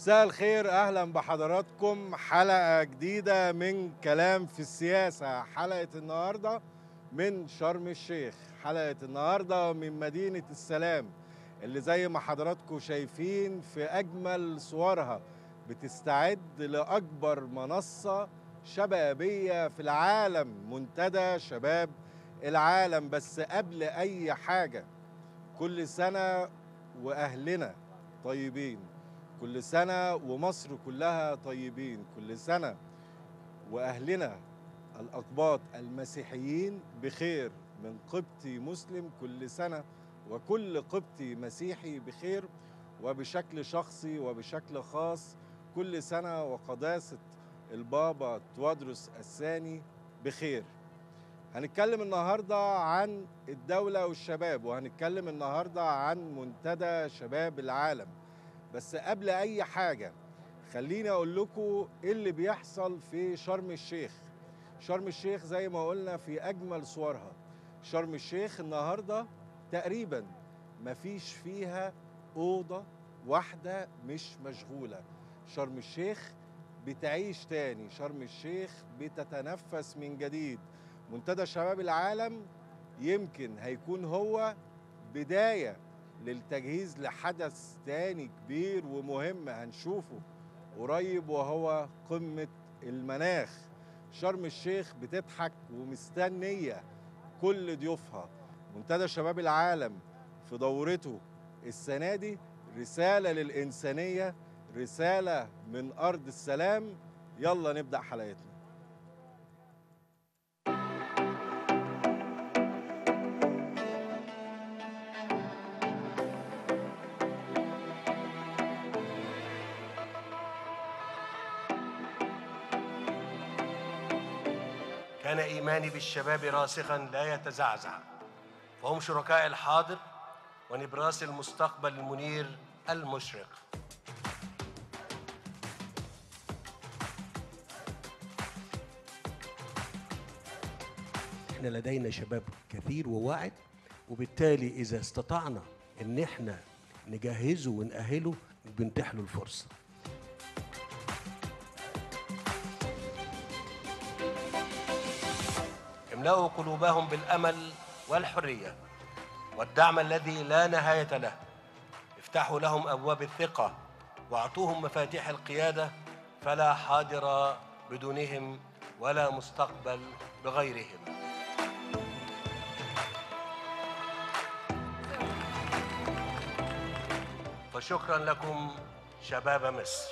مساء الخير اهلا بحضراتكم حلقه جديده من كلام في السياسه حلقه النهارده من شرم الشيخ حلقه النهارده من مدينه السلام اللي زي ما حضراتكم شايفين في اجمل صورها بتستعد لاكبر منصه شبابيه في العالم منتدى شباب العالم بس قبل اي حاجه كل سنه واهلنا طيبين كل سنة ومصر كلها طيبين كل سنة وأهلنا الأقباط المسيحيين بخير من قبطي مسلم كل سنة وكل قبطي مسيحي بخير وبشكل شخصي وبشكل خاص كل سنة وقداسة البابا توادرس الثاني بخير هنتكلم النهاردة عن الدولة والشباب وهنتكلم النهاردة عن منتدى شباب العالم بس قبل اي حاجه خليني اقول لكم ايه اللي بيحصل في شرم الشيخ شرم الشيخ زي ما قلنا في اجمل صورها شرم الشيخ النهارده تقريبا مفيش فيها اوضه واحده مش مشغوله شرم الشيخ بتعيش تاني شرم الشيخ بتتنفس من جديد منتدى شباب العالم يمكن هيكون هو بدايه للتجهيز لحدث تاني كبير ومهم هنشوفه قريب وهو قمة المناخ شرم الشيخ بتضحك ومستنية كل ضيوفها منتدى شباب العالم في دورته السنة دي رسالة للإنسانية رسالة من أرض السلام يلا نبدأ حلقتنا كان إيماني بالشباب راسخا لا يتزعزع فهم شركاء الحاضر ونبراس المستقبل المنير المشرق احنا لدينا شباب كثير وواعد وبالتالي إذا استطعنا إن احنا نجهزه ونأهله بنتيح له الفرصة املأوا قلوبهم بالأمل والحرية والدعم الذي لا نهاية له افتحوا لهم أبواب الثقة واعطوهم مفاتيح القيادة فلا حاضر بدونهم ولا مستقبل بغيرهم فشكرا لكم شباب مصر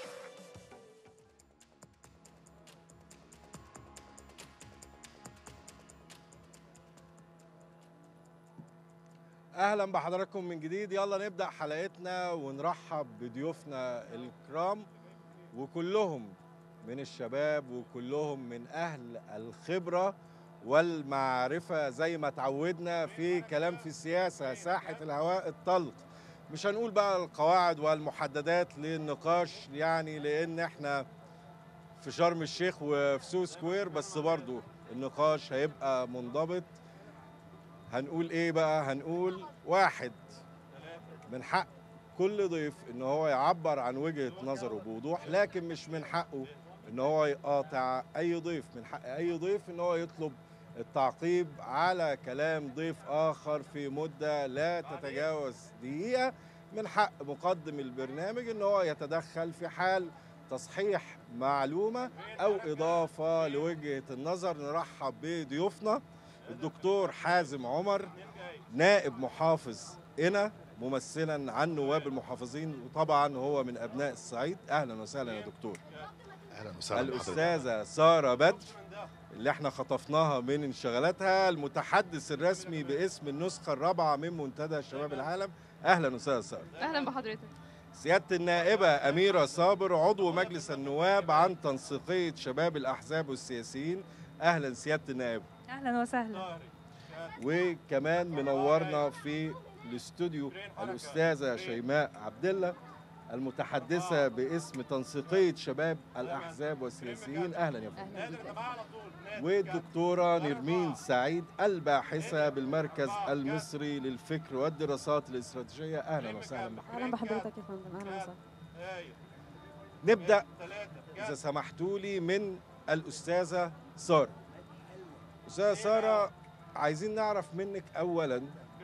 اهلا بحضراتكم من جديد يلا نبدا حلقتنا ونرحب بضيوفنا الكرام وكلهم من الشباب وكلهم من اهل الخبره والمعرفه زي ما تعودنا في كلام في السياسه ساحه الهواء الطلق مش هنقول بقى القواعد والمحددات للنقاش يعني لان احنا في شرم الشيخ وفي سو سكوير بس برضو النقاش هيبقى منضبط هنقول ايه بقى هنقول واحد من حق كل ضيف ان هو يعبر عن وجهة نظره بوضوح لكن مش من حقه ان هو يقاطع اي ضيف من حق اي ضيف ان هو يطلب التعقيب على كلام ضيف اخر في مدة لا تتجاوز دقيقة من حق مقدم البرنامج ان هو يتدخل في حال تصحيح معلومة او اضافة لوجهة النظر نرحب بضيوفنا الدكتور حازم عمر نائب محافظ هنا ممثلا عن نواب المحافظين وطبعا هو من ابناء الصعيد اهلا وسهلا يا دكتور اهلا وسهلا بحضرتك. الاستاذه ساره بدر اللي احنا خطفناها من انشغالاتها المتحدث الرسمي باسم النسخه الرابعه من منتدى شباب العالم اهلا وسهلا ساره اهلا بحضرتك سياده النائبه اميره صابر عضو مجلس النواب عن تنسيقيه شباب الاحزاب والسياسيين اهلا سياده النائبه اهلا وسهلا وكمان منورنا في الاستوديو الاستاذه شيماء عبد الله المتحدثه باسم تنسيقيه شباب الاحزاب والسياسيين اهلا يا فندم اهلا بيك والدكتوره نرمين سعيد الباحثه بالمركز المصري للفكر والدراسات الاستراتيجيه اهلا وسهلا بحضرتك اهلا بحضرتك يا فندم اهلا وسهلا نبدا اذا سمحتوا لي من الاستاذه ساره استاذه ساره عايزين نعرف منك اولا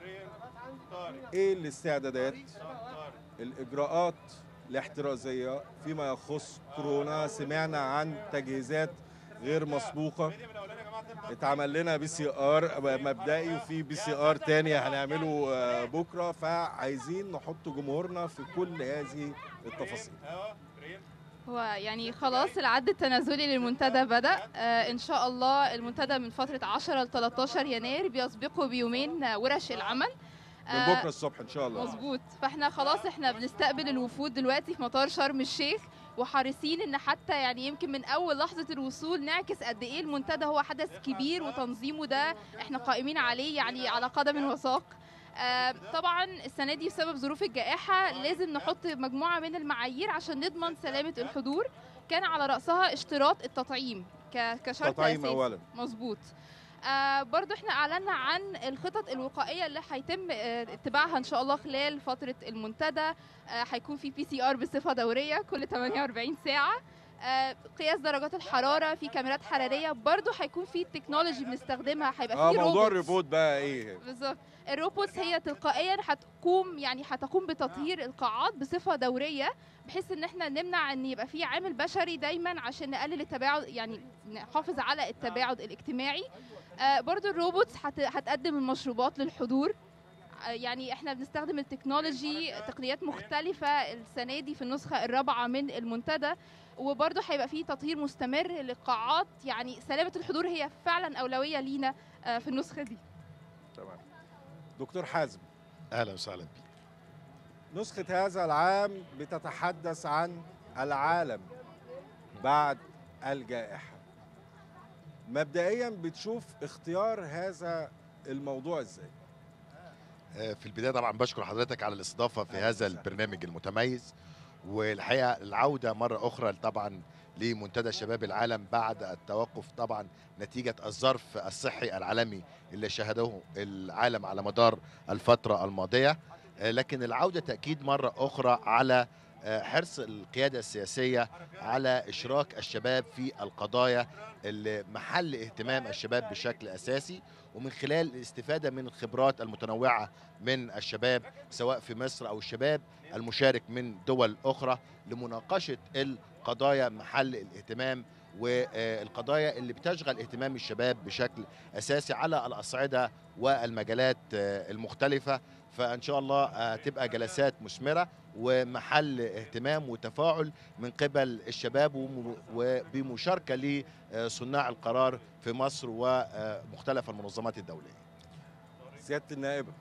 ايه الاستعدادات الاجراءات الاحترازيه فيما يخص كورونا سمعنا عن تجهيزات غير مسبوقه اتعمل لنا بي سي ار مبدئي وفي بي سي ار تاني هنعمله آه، بكره فعايزين نحط جمهورنا في كل هذه التفاصيل هو يعني خلاص العد التنازلي للمنتدى بدأ آه إن شاء الله المنتدى من فترة 10 ل 13 يناير بيسبقه بيومين آه، ورش العمل من بكره الصبح ان شاء الله مظبوط فاحنا خلاص احنا بنستقبل الوفود دلوقتي في مطار شرم الشيخ وحريصين ان حتى يعني يمكن من اول لحظه الوصول نعكس قد ايه المنتدى هو حدث كبير وتنظيمه ده احنا قائمين عليه يعني على قدم وساق آه، طبعا السنه دي بسبب ظروف الجائحه لازم نحط مجموعه من المعايير عشان نضمن سلامه الحضور كان على راسها اشتراط التطعيم ك- كشرط تطعيم اساسي اولا مظبوط آه برضو احنا اعلنا عن الخطط الوقائيه اللي هيتم آه اتباعها ان شاء الله خلال فتره المنتدى آه هيكون في بي سي ار بصفه دوريه كل 48 ساعه آه قياس درجات الحراره في كاميرات حراريه برضو هيكون في تكنولوجي بنستخدمها هيبقى اه في موضوع روبوتس. الريبوت بقى ايه بالظبط الروبوتس هي تلقائيا هتقوم يعني هتقوم بتطهير القاعات بصفه دوريه بحيث ان احنا نمنع ان يبقى في عامل بشري دايما عشان نقلل التباعد يعني نحافظ على التباعد الاجتماعي آه برضو الروبوتس هت- هتقدم المشروبات للحضور آه يعني احنا بنستخدم التكنولوجي تقنيات مختلفة السنة دي في النسخة الرابعة من المنتدى وبرضه هيبقى فيه تطهير مستمر للقاعات يعني سلامة الحضور هي فعلا أولوية لينا آه في النسخة دي تمام دكتور حازم اهلا وسهلا بك نسخة هذا العام بتتحدث عن العالم بعد الجائحة مبدئيا بتشوف اختيار هذا الموضوع ازاي آه، في البدايه طبعا بشكر حضرتك على الاستضافه في أهلا هذا وسهلا. البرنامج المتميز والحقيقه العوده مره اخرى طبعا لمنتدى شباب العالم بعد التوقف طبعا نتيجه الظرف الصحي العالمي اللي شهده العالم على مدار الفتره الماضيه آه، لكن العوده تاكيد مره اخرى على آه، حرص القياده السياسيه على اشراك الشباب في القضايا اللي محل اهتمام الشباب بشكل اساسي ومن خلال الاستفاده من الخبرات المتنوعه من الشباب سواء في مصر او الشباب المشارك من دول اخرى لمناقشه القضايا محل الاهتمام والقضايا اللي بتشغل اهتمام الشباب بشكل اساسي على الاصعده والمجالات آه، المختلفه فان شاء الله آه، تبقى جلسات مثمره ومحل اهتمام وتفاعل من قبل الشباب وم- وبمشاركه لصناع القرار في مصر ومختلف المنظمات الدوليه سيادة النائبة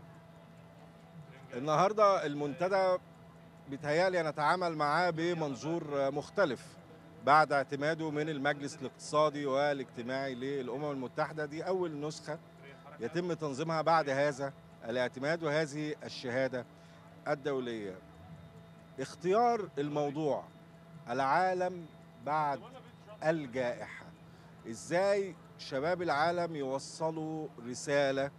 النهاردة المنتدى بيتهيألي نتعامل معاه بمنظور مختلف بعد اعتماده من المجلس الاقتصادي والاجتماعي للأمم المتحدة دي أول نسخة يتم تنظيمها بعد هذا الاعتماد وهذه الشهادة الدولية اختيار الموضوع العالم بعد الجائحة ازاي شباب العالم يوصلوا رسالة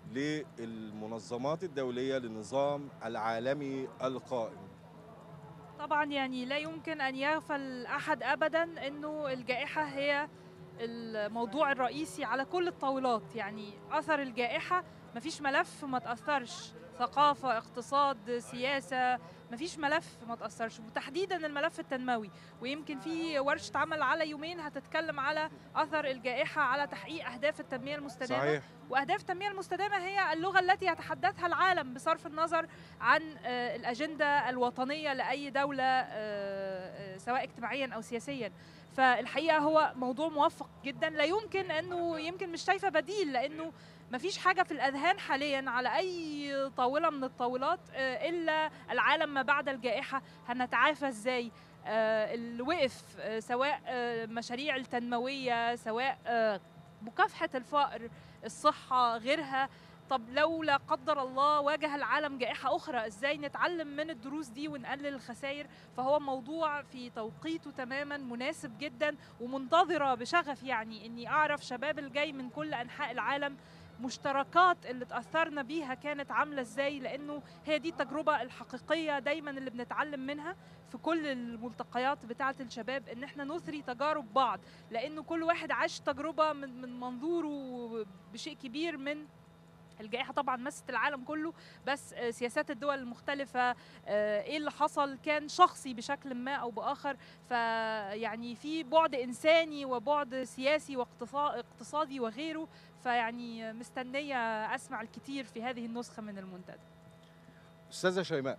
للمنظمات الدولية للنظام العالمي القائم طبعا يعني لا يمكن ان يغفل احد ابدا انه الجائحه هي الموضوع الرئيسي على كل الطاولات يعني اثر الجائحه مفيش ملف ما تاثرش ثقافه اقتصاد سياسه مفيش ملف ما تاثرش وتحديدا الملف التنموي ويمكن في ورشه عمل على يومين هتتكلم على اثر الجائحه على تحقيق اهداف التنميه المستدامه صحيح واهداف التنميه المستدامه هي اللغه التي يتحدثها العالم بصرف النظر عن آه، الاجنده الوطنيه لاي دوله آه، آه، سواء اجتماعيا او سياسيا فالحقيقه هو موضوع موفق جدا لا يمكن انه يمكن مش شايفه بديل لانه مفيش حاجه في الاذهان حاليا على اي طاوله من الطاولات آه، الا العالم ما بعد الجائحه هنتعافى ازاي آه، اللي وقف آه، سواء آه، مشاريع التنمويه سواء آه، مكافحه الفقر الصحه غيرها طب لو لا قدر الله واجه العالم جائحة أخرى إزاي نتعلم من الدروس دي ونقلل الخسائر فهو موضوع في توقيته تماما مناسب جدا ومنتظرة بشغف يعني إني أعرف شباب الجاي من كل أنحاء العالم المشتركات اللي تاثرنا بيها كانت عامله ازاي لانه هي دي التجربه الحقيقيه دايما اللي بنتعلم منها في كل الملتقيات بتاعه الشباب ان احنا نثري تجارب بعض لانه كل واحد عاش تجربه من من منظوره بشيء كبير من الجائحة طبعا مست العالم كله بس آه، سياسات الدول المختلفة آه، ايه اللي حصل كان شخصي بشكل ما او باخر فيعني في بعد انساني وبعد سياسي واقتصادي وغيره فيعني مستنية اسمع الكثير في هذه النسخة من المنتدى استاذه شيماء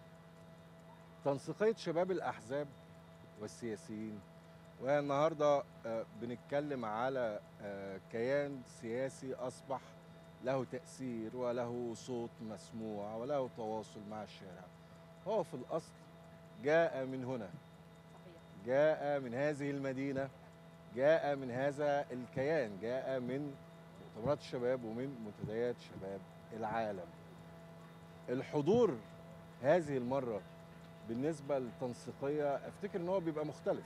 تنسيقيه شباب الاحزاب والسياسيين والنهارده آه، بنتكلم على آه، كيان سياسي اصبح له تاثير وله صوت مسموع وله تواصل مع الشارع هو في الاصل جاء من هنا جاء من هذه المدينه جاء من هذا الكيان جاء من مؤتمرات الشباب ومن منتديات شباب العالم الحضور هذه المره بالنسبه للتنسيقيه افتكر ان هو بيبقى مختلف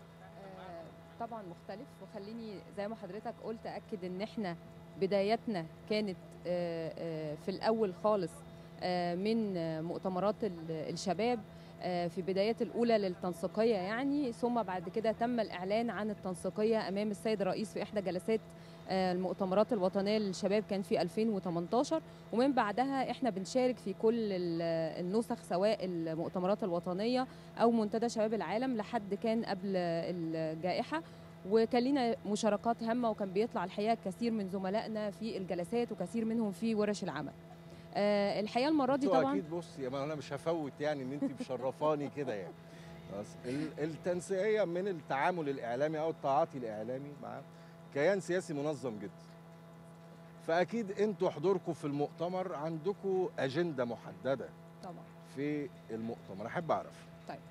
آه، طبعا مختلف وخليني زي ما حضرتك قلت اكد ان احنا بدايتنا كانت آه، آه، في الاول خالص آه، من آه، مؤتمرات ال- الشباب آه، في بدايات الاولى للتنسيقيه يعني ثم بعد كده تم الاعلان عن التنسيقيه امام السيد الرئيس في احدى جلسات آه، المؤتمرات الوطنيه للشباب كان في 2018 ومن بعدها احنا بنشارك في كل ال- النسخ سواء المؤتمرات الوطنيه او منتدى شباب العالم لحد كان قبل الجائحه وكان لينا مشاركات هامه وكان بيطلع الحقيقه كثير من زملائنا في الجلسات وكثير منهم في ورش العمل. آه، الحقيقه المره دي انتوا طبعا اكيد بصي ما انا مش هفوت يعني ان انت مشرفاني كده يعني بس ال- التنسيقيه من التعامل الاعلامي او التعاطي الاعلامي مع كيان سياسي منظم جدا فاكيد انتوا حضوركم في المؤتمر عندكم اجنده محدده طبعا في المؤتمر احب اعرف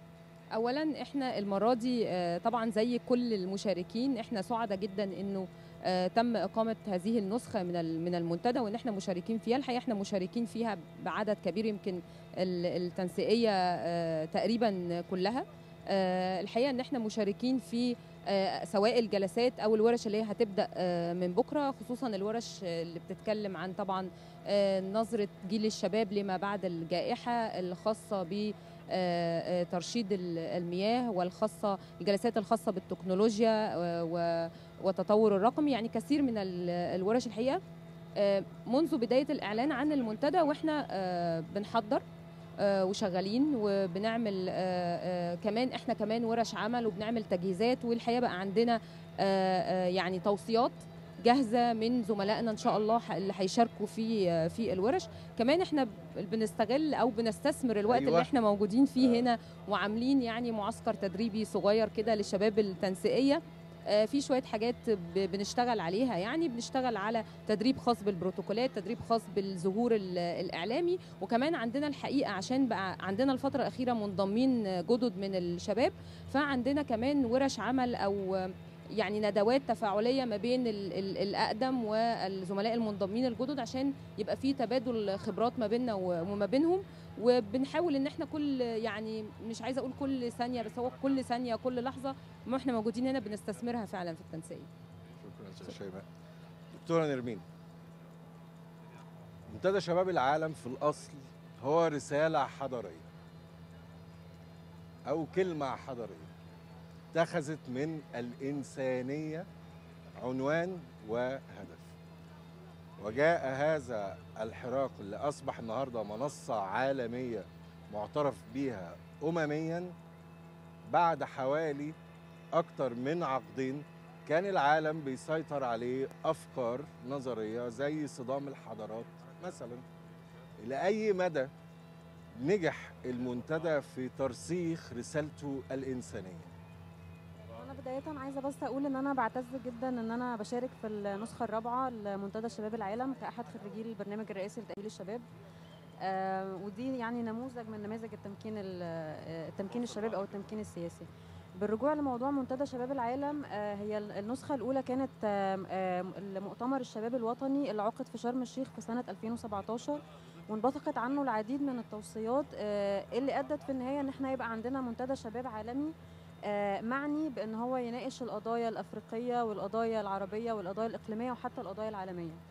اولا احنا المره دي آه، طبعا زي كل المشاركين احنا سعداء جدا انه آه، تم اقامه هذه النسخه من ال- من المنتدى وان احنا مشاركين فيها الحقيقه احنا مشاركين فيها بعدد كبير يمكن ال- التنسيقيه آه، تقريبا كلها آه، الحقيقه ان احنا مشاركين في آه، سواء الجلسات او الورش اللي هي هتبدا آه، من بكره خصوصا الورش آه، اللي بتتكلم عن طبعا آه، نظره جيل الشباب لما بعد الجائحه الخاصه ب آه، آه، ترشيد ال- المياه والخاصه الجلسات الخاصه بالتكنولوجيا آه، و- والتطور الرقمي يعني كثير من ال- الورش الحقيقه آه، منذ بدايه الاعلان عن المنتدى واحنا آه، بنحضر آه، وشغالين وبنعمل آه، آه، كمان احنا كمان ورش عمل وبنعمل تجهيزات والحقيقه بقى عندنا آه، آه، يعني توصيات جاهزه من زملائنا ان شاء الله ح- اللي هيشاركوا في آه، في الورش كمان احنا ب- بنستغل او بنستثمر الوقت أيوة. اللي احنا موجودين فيه آه. هنا وعاملين يعني معسكر تدريبي صغير كده للشباب التنسيقيه آه، في شويه حاجات ب- بنشتغل عليها يعني بنشتغل على تدريب خاص بالبروتوكولات تدريب خاص بالظهور ال- الاعلامي وكمان عندنا الحقيقه عشان بقى عندنا الفتره الاخيره منضمين جدد من الشباب فعندنا كمان ورش عمل او آه، يعني ندوات تفاعليه ما بين ال- ال- الاقدم والزملاء المنضمين الجدد عشان يبقى في تبادل خبرات ما بيننا و- وما بينهم وبنحاول ان احنا كل يعني مش عايزه اقول كل ثانيه بس هو كل ثانيه كل لحظه ما احنا موجودين هنا بنستثمرها فعلا في التنسيق شكرا استاذ شيماء دكتوره نرمين منتدى شباب العالم في الاصل هو رساله حضاريه او كلمه حضاريه اتخذت من الانسانيه عنوان وهدف وجاء هذا الحراك اللي اصبح النهارده منصه عالميه معترف بها امميا بعد حوالي اكتر من عقدين كان العالم بيسيطر عليه افكار نظريه زي صدام الحضارات مثلا الى اي مدى نجح المنتدى في ترسيخ رسالته الانسانيه انا بدايه عايزه بس اقول ان انا بعتز جدا ان انا بشارك في النسخه الرابعه لمنتدى شباب العالم كاحد خريجي البرنامج الرئاسي لتاهيل الشباب آه ودي يعني نموذج من نماذج التمكين ال- آه، التمكين الشباب او التمكين السياسي بالرجوع لموضوع منتدى شباب العالم آه هي ال- النسخه الاولى كانت آه آه المؤتمر الشباب الوطني اللي عقد في شرم الشيخ في سنه 2017 وانبثقت عنه العديد من التوصيات آه اللي ادت في النهايه ان احنا يبقى عندنا منتدى شباب عالمي آه، معني بان هو يناقش القضايا الافريقيه والقضايا العربيه والقضايا الاقليميه وحتى القضايا العالميه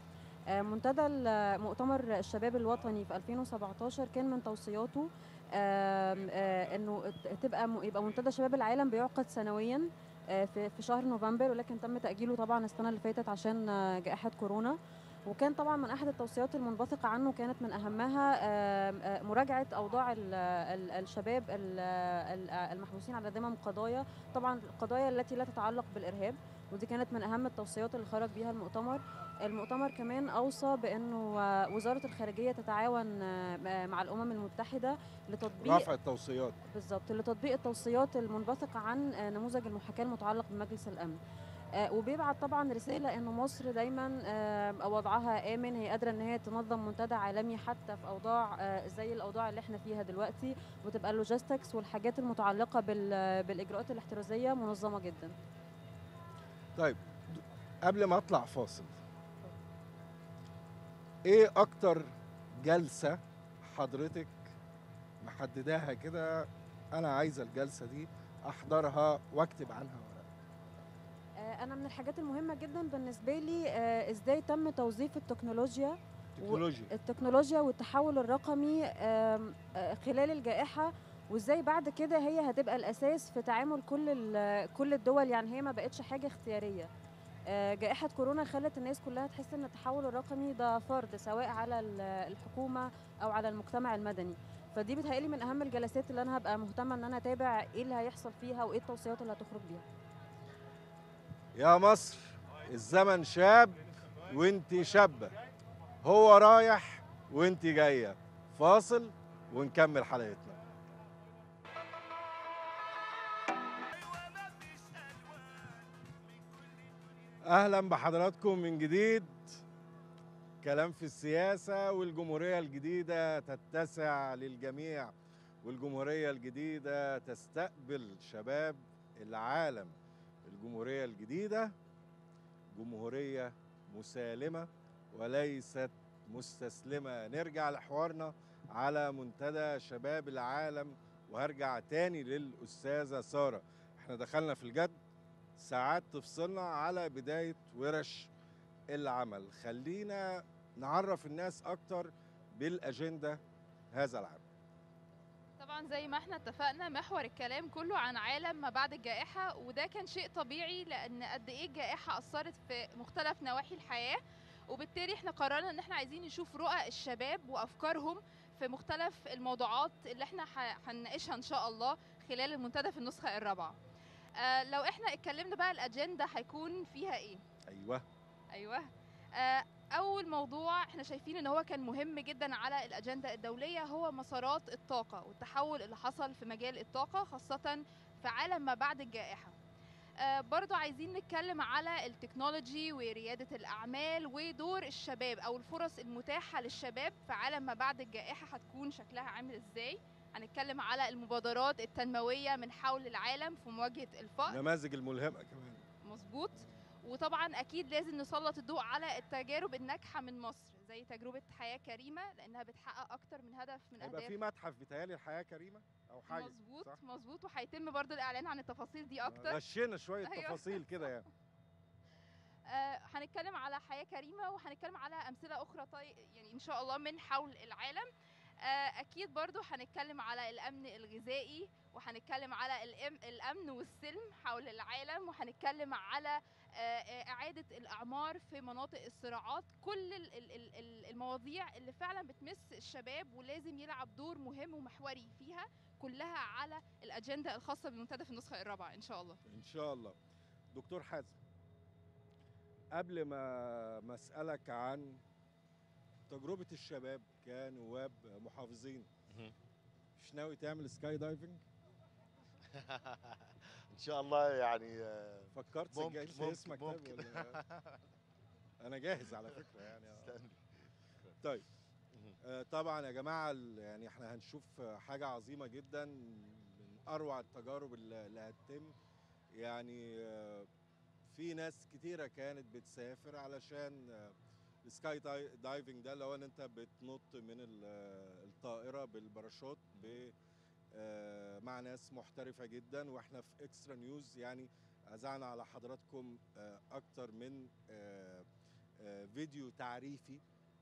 آه، منتدى ال- مؤتمر الشباب الوطني في 2017 كان من توصياته آم، آه، انه ت- تبقى م- يبقى منتدى شباب العالم بيعقد سنويا آه، في في شهر نوفمبر ولكن تم تاجيله طبعا السنه اللي فاتت عشان آه، جائحه كورونا وكان طبعا من احد التوصيات المنبثقه عنه كانت من اهمها آم، آه، مراجعه اوضاع ال- ال- الشباب ال- ال- المحبوسين على ذمم قضايا طبعا القضايا التي لا تتعلق بالارهاب ودي كانت من اهم التوصيات اللي خرج بيها المؤتمر المؤتمر كمان اوصى بانه آه، وزاره الخارجيه تتعاون آه، مع الامم المتحده لتطبيق رفع التوصيات بالظبط لتطبيق التوصيات المنبثقه عن آه، نموذج المحاكاه المتعلق بمجلس الامن آه، وبيبعت طبعا رساله انه مصر دايما آه، وضعها امن هي قادره ان هي تنظم منتدى عالمي حتى في اوضاع آه، زي الاوضاع اللي احنا فيها دلوقتي وتبقى اللوجيستكس والحاجات المتعلقه بال- بالاجراءات الاحترازيه منظمه جدا طيب قبل ما اطلع فاصل ايه اكتر جلسه حضرتك محدداها كده انا عايزه الجلسه دي احضرها واكتب عنها ورقه آه، انا من الحاجات المهمه جدا بالنسبه لي آه، ازاي تم توظيف التكنولوجيا تكنولوجيا التكنولوجيا والتحول الرقمي آم، آه، خلال الجائحة وازاي بعد كده هي هتبقى الأساس في تعامل كل ال- كل الدول يعني هي ما بقتش حاجة اختيارية آه، جائحة كورونا خلت الناس كلها تحس ان التحول الرقمي ده فرض سواء على ال- الحكومة أو على المجتمع المدني فدي بتهيألي من أهم الجلسات اللي أنا هبقى مهتمة إن أنا أتابع إيه اللي هيحصل فيها وإيه التوصيات اللي هتخرج بيها يا مصر الزمن شاب وانت شابه هو رايح وانت جايه فاصل ونكمل حلقتنا اهلا بحضراتكم من جديد كلام في السياسه والجمهوريه الجديده تتسع للجميع والجمهوريه الجديده تستقبل شباب العالم الجمهوريه الجديده جمهوريه مسالمه وليست مستسلمه نرجع لحوارنا على منتدى شباب العالم وهرجع تاني للاستاذه ساره احنا دخلنا في الجد ساعات تفصلنا على بدايه ورش العمل خلينا نعرف الناس اكتر بالاجنده هذا العام طبعا زي ما احنا اتفقنا محور الكلام كله عن عالم ما بعد الجائحة وده كان شيء طبيعي لأن قد إيه الجائحة أثرت في مختلف نواحي الحياة وبالتالي احنا قررنا ان احنا عايزين نشوف رؤى الشباب وافكارهم في مختلف الموضوعات اللي احنا ح- هنناقشها ان شاء الله خلال المنتدى في النسخة الرابعة آه لو احنا اتكلمنا بقى الاجندة هيكون فيها ايه ايوه ايوه آه، اول موضوع احنا شايفين ان هو كان مهم جدا على الاجنده الدوليه هو مسارات الطاقه والتحول اللي حصل في مجال الطاقه خاصه في عالم ما بعد الجائحه آه، برضو عايزين نتكلم على التكنولوجي وريادة الأعمال ودور الشباب أو الفرص المتاحة للشباب في عالم ما بعد الجائحة هتكون شكلها عامل إزاي هنتكلم على المبادرات التنموية من حول العالم في مواجهة الفقر النماذج الملهمه كمان مظبوط وطبعا اكيد لازم نسلط الضوء على التجارب الناجحه من مصر زي تجربه حياه كريمه لانها بتحقق اكتر من هدف من هيبقى في اهداف متحف بيتهيألي الحياه كريمه او حاجه مظبوط صح؟ مظبوط وهيتم برضو الاعلان عن التفاصيل دي اكتر غشينا شويه أيوة. تفاصيل كده يعني آه هنتكلم على حياه كريمه وهنتكلم على امثله اخرى طي... يعني ان شاء الله من حول العالم آه اكيد برضو هنتكلم على الامن الغذائي وهنتكلم على الأم... الامن والسلم حول العالم وهنتكلم على آه، آه، اعاده الاعمار في مناطق الصراعات كل ال- ال- ال- ال- المواضيع اللي فعلا بتمس الشباب ولازم يلعب دور مهم ومحوري فيها كلها على الاجنده الخاصه بالمنتدى في النسخه الرابعه ان شاء الله ان شاء الله دكتور حازم قبل ما ما اسالك عن تجربه الشباب كنواب محافظين مهم. مش ناوي تعمل سكاي دايفنج ان شاء الله يعني آه، فكرت ممكن- سجلت ممكن- اسمك طيب ممكن. ولا انا جاهز على فكره يعني آه. استنى. طيب مهم. آه، طبعا يا جماعه ال- يعني احنا هنشوف آه، حاجه عظيمه جدا من اروع التجارب اللي اللي هتتم يعني آه، في ناس كتيره كانت بتسافر علشان آه، السكاي داي- دايفنج ده اللي هو ان انت بتنط من ال- آه، الطائره بالباراشوت ب آه، مع ناس محترفه جدا واحنا في اكسترا نيوز يعني اذعنا على حضراتكم آه، اكتر من آه، آه، فيديو تعريفي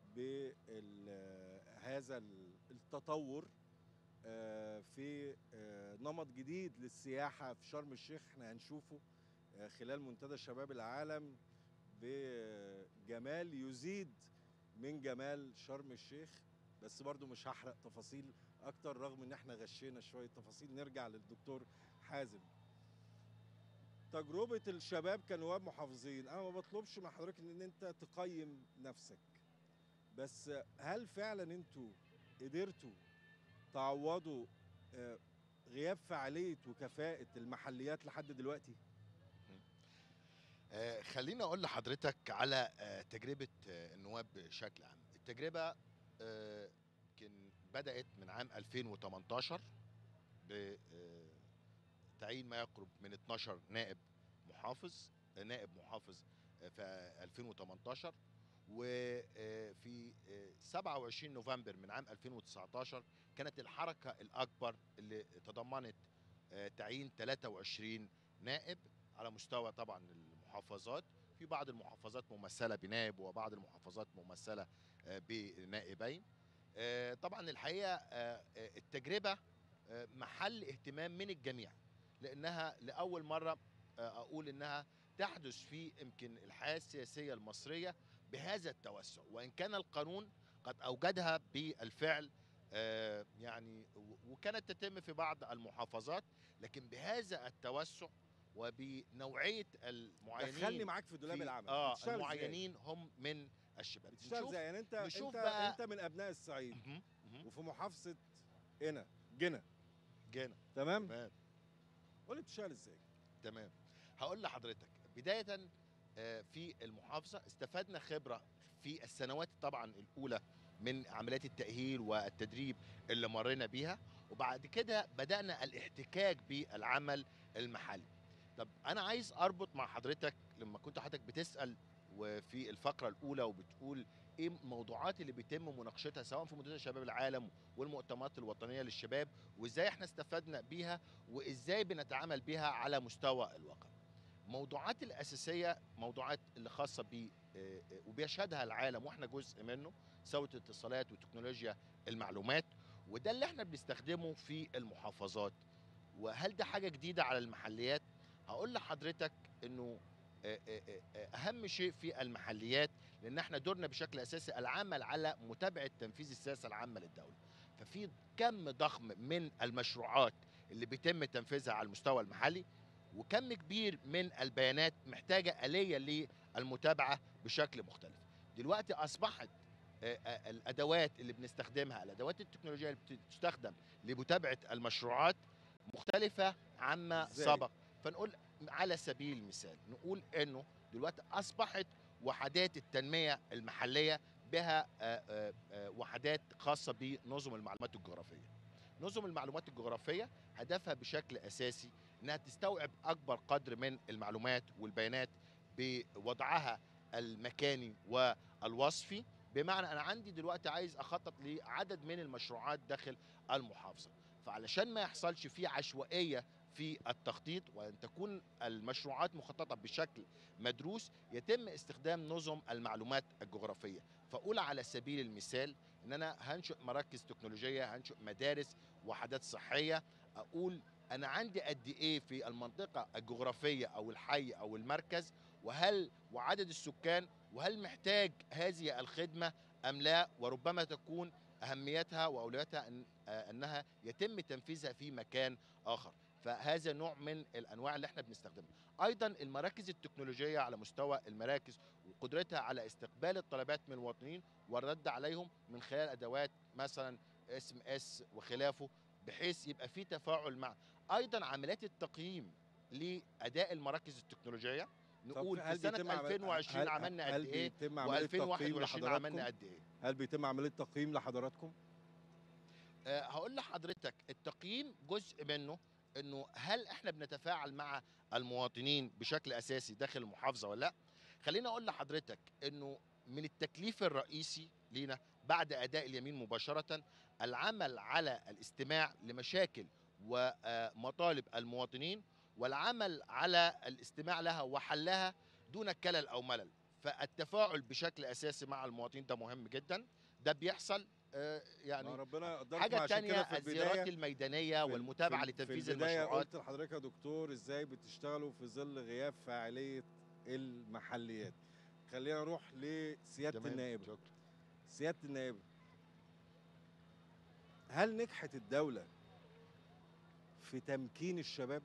بهذا التطور آه، في آه، نمط جديد للسياحة في شرم الشيخ احنا هنشوفه آه، خلال منتدى شباب العالم بجمال يزيد من جمال شرم الشيخ بس برضو مش هحرق تفاصيل اكتر رغم ان احنا غشينا شوية تفاصيل نرجع للدكتور حازم تجربة الشباب كنواب محافظين انا ما بطلبش من حضرتك ان انت تقيم نفسك بس هل فعلا انتوا قدرتوا تعوضوا آه، غياب فعالية وكفاءة المحليات لحد دلوقتي؟ آه، خليني اقول لحضرتك على آه، تجربه آه، النواب بشكل عام التجربه آه، كان بدات من عام 2018 بتعيين ما يقرب من 12 نائب محافظ آه، نائب محافظ آه، في 2018 وفي 27 نوفمبر من عام 2019 كانت الحركه الاكبر اللي تضمنت آه، تعيين 23 نائب على مستوى طبعا المحافظات في بعض المحافظات ممثله بنائب وبعض المحافظات ممثله آه، بنائبين آه، طبعا الحقيقه آه، آه، التجربه آه، محل اهتمام من الجميع لانها لاول مره آه، اقول انها تحدث في يمكن الحياه السياسيه المصريه بهذا التوسع وان كان القانون قد اوجدها بالفعل آه، يعني و- وكانت تتم في بعض المحافظات لكن بهذا التوسع وبنوعيه المعينين دخلني معاك في دولاب في- العمل اه بتشتغل إزاي؟ المعينين هم من الشباب بتشتغل نشوف- ازاي يعني انت نشوف انت بقى- انت من ابناء الصعيد مهم، مهم. وفي محافظه هنا جنة جينا تمام تمام قول لي بتشتغل ازاي تمام هقول لحضرتك بدايه آه، في المحافظه استفدنا خبره في السنوات طبعا الاولى من عمليات التاهيل والتدريب اللي مرينا بيها وبعد كده بدانا الاحتكاك بالعمل المحلي طب انا عايز اربط مع حضرتك لما كنت حضرتك بتسال وفي الفقره الاولى وبتقول ايه الموضوعات اللي بيتم مناقشتها سواء في منتدى شباب العالم والمؤتمرات الوطنيه للشباب وازاي احنا استفدنا بيها وازاي بنتعامل بيها على مستوى الواقع الموضوعات الاساسيه موضوعات اللي خاصه ب آه، آه، وبيشهدها العالم واحنا جزء منه سواء الاتصالات وتكنولوجيا المعلومات وده اللي احنا بنستخدمه في المحافظات وهل ده حاجه جديده على المحليات هقول لحضرتك انه آه، آه، آه، آه، اهم شيء في المحليات لان احنا دورنا بشكل اساسي العمل على متابعه تنفيذ السياسه العامه للدوله ففي كم ضخم من المشروعات اللي بيتم تنفيذها على المستوى المحلي وكم كبير من البيانات محتاجه اليه للمتابعه بشكل مختلف دلوقتي اصبحت آه، آه، الادوات اللي بنستخدمها الادوات التكنولوجيه اللي بتستخدم لمتابعه المشروعات مختلفه عما إزاي؟ سبق فنقول على سبيل المثال نقول انه دلوقتي اصبحت وحدات التنميه المحليه بها آه، آه، آه، وحدات خاصه بنظم المعلومات الجغرافيه نظم المعلومات الجغرافيه هدفها بشكل اساسي انها تستوعب اكبر قدر من المعلومات والبيانات بوضعها المكاني والوصفي بمعنى انا عندي دلوقتي عايز اخطط لعدد من المشروعات داخل المحافظه فعلشان ما يحصلش فيه عشوائيه في التخطيط وان تكون المشروعات مخططه بشكل مدروس يتم استخدام نظم المعلومات الجغرافيه فاقول على سبيل المثال ان انا هنشئ مراكز تكنولوجيه هنشئ مدارس وحدات صحيه اقول انا عندي قد ايه في المنطقه الجغرافيه او الحي او المركز وهل وعدد السكان وهل محتاج هذه الخدمه ام لا وربما تكون اهميتها واولوياتها أن آه، انها يتم تنفيذها في مكان اخر فهذا نوع من الانواع اللي احنا بنستخدمها ايضا المراكز التكنولوجيه على مستوى المراكز وقدرتها على استقبال الطلبات من المواطنين والرد عليهم من خلال ادوات مثلا اس ام اس وخلافه بحيث يبقى في تفاعل مع ايضا عمليات التقييم لاداء المراكز التكنولوجيه نقول طب في هل سنه بيتم عمل- 2020 هل- عملنا قد هل ايه بيتم عملية تقييم و2021 لحضراتكم؟ عملنا قد ايه هل بيتم عمليه تقييم لحضراتكم؟ آه، هقول لحضرتك التقييم جزء منه انه هل احنا بنتفاعل مع المواطنين بشكل اساسي داخل المحافظه ولا لا خليني اقول لحضرتك انه من التكليف الرئيسي لينا بعد اداء اليمين مباشره العمل على الاستماع لمشاكل ومطالب المواطنين والعمل على الاستماع لها وحلها دون كلل او ملل فالتفاعل بشكل اساسي مع المواطنين ده مهم جدا ده بيحصل آه، ما يعني ربنا قدركم حاجه عشان كده تانية في الزيارات البدايه الميدانيه في- والمتابعه في- لتنفيذ في البداية المشروعات قلت لحضرتك يا دكتور ازاي بتشتغلوا في ظل غياب فاعليه المحليات خلينا نروح لسياده تمام، النائبه شكرا. سياده النائبه هل نجحت الدوله في تمكين الشباب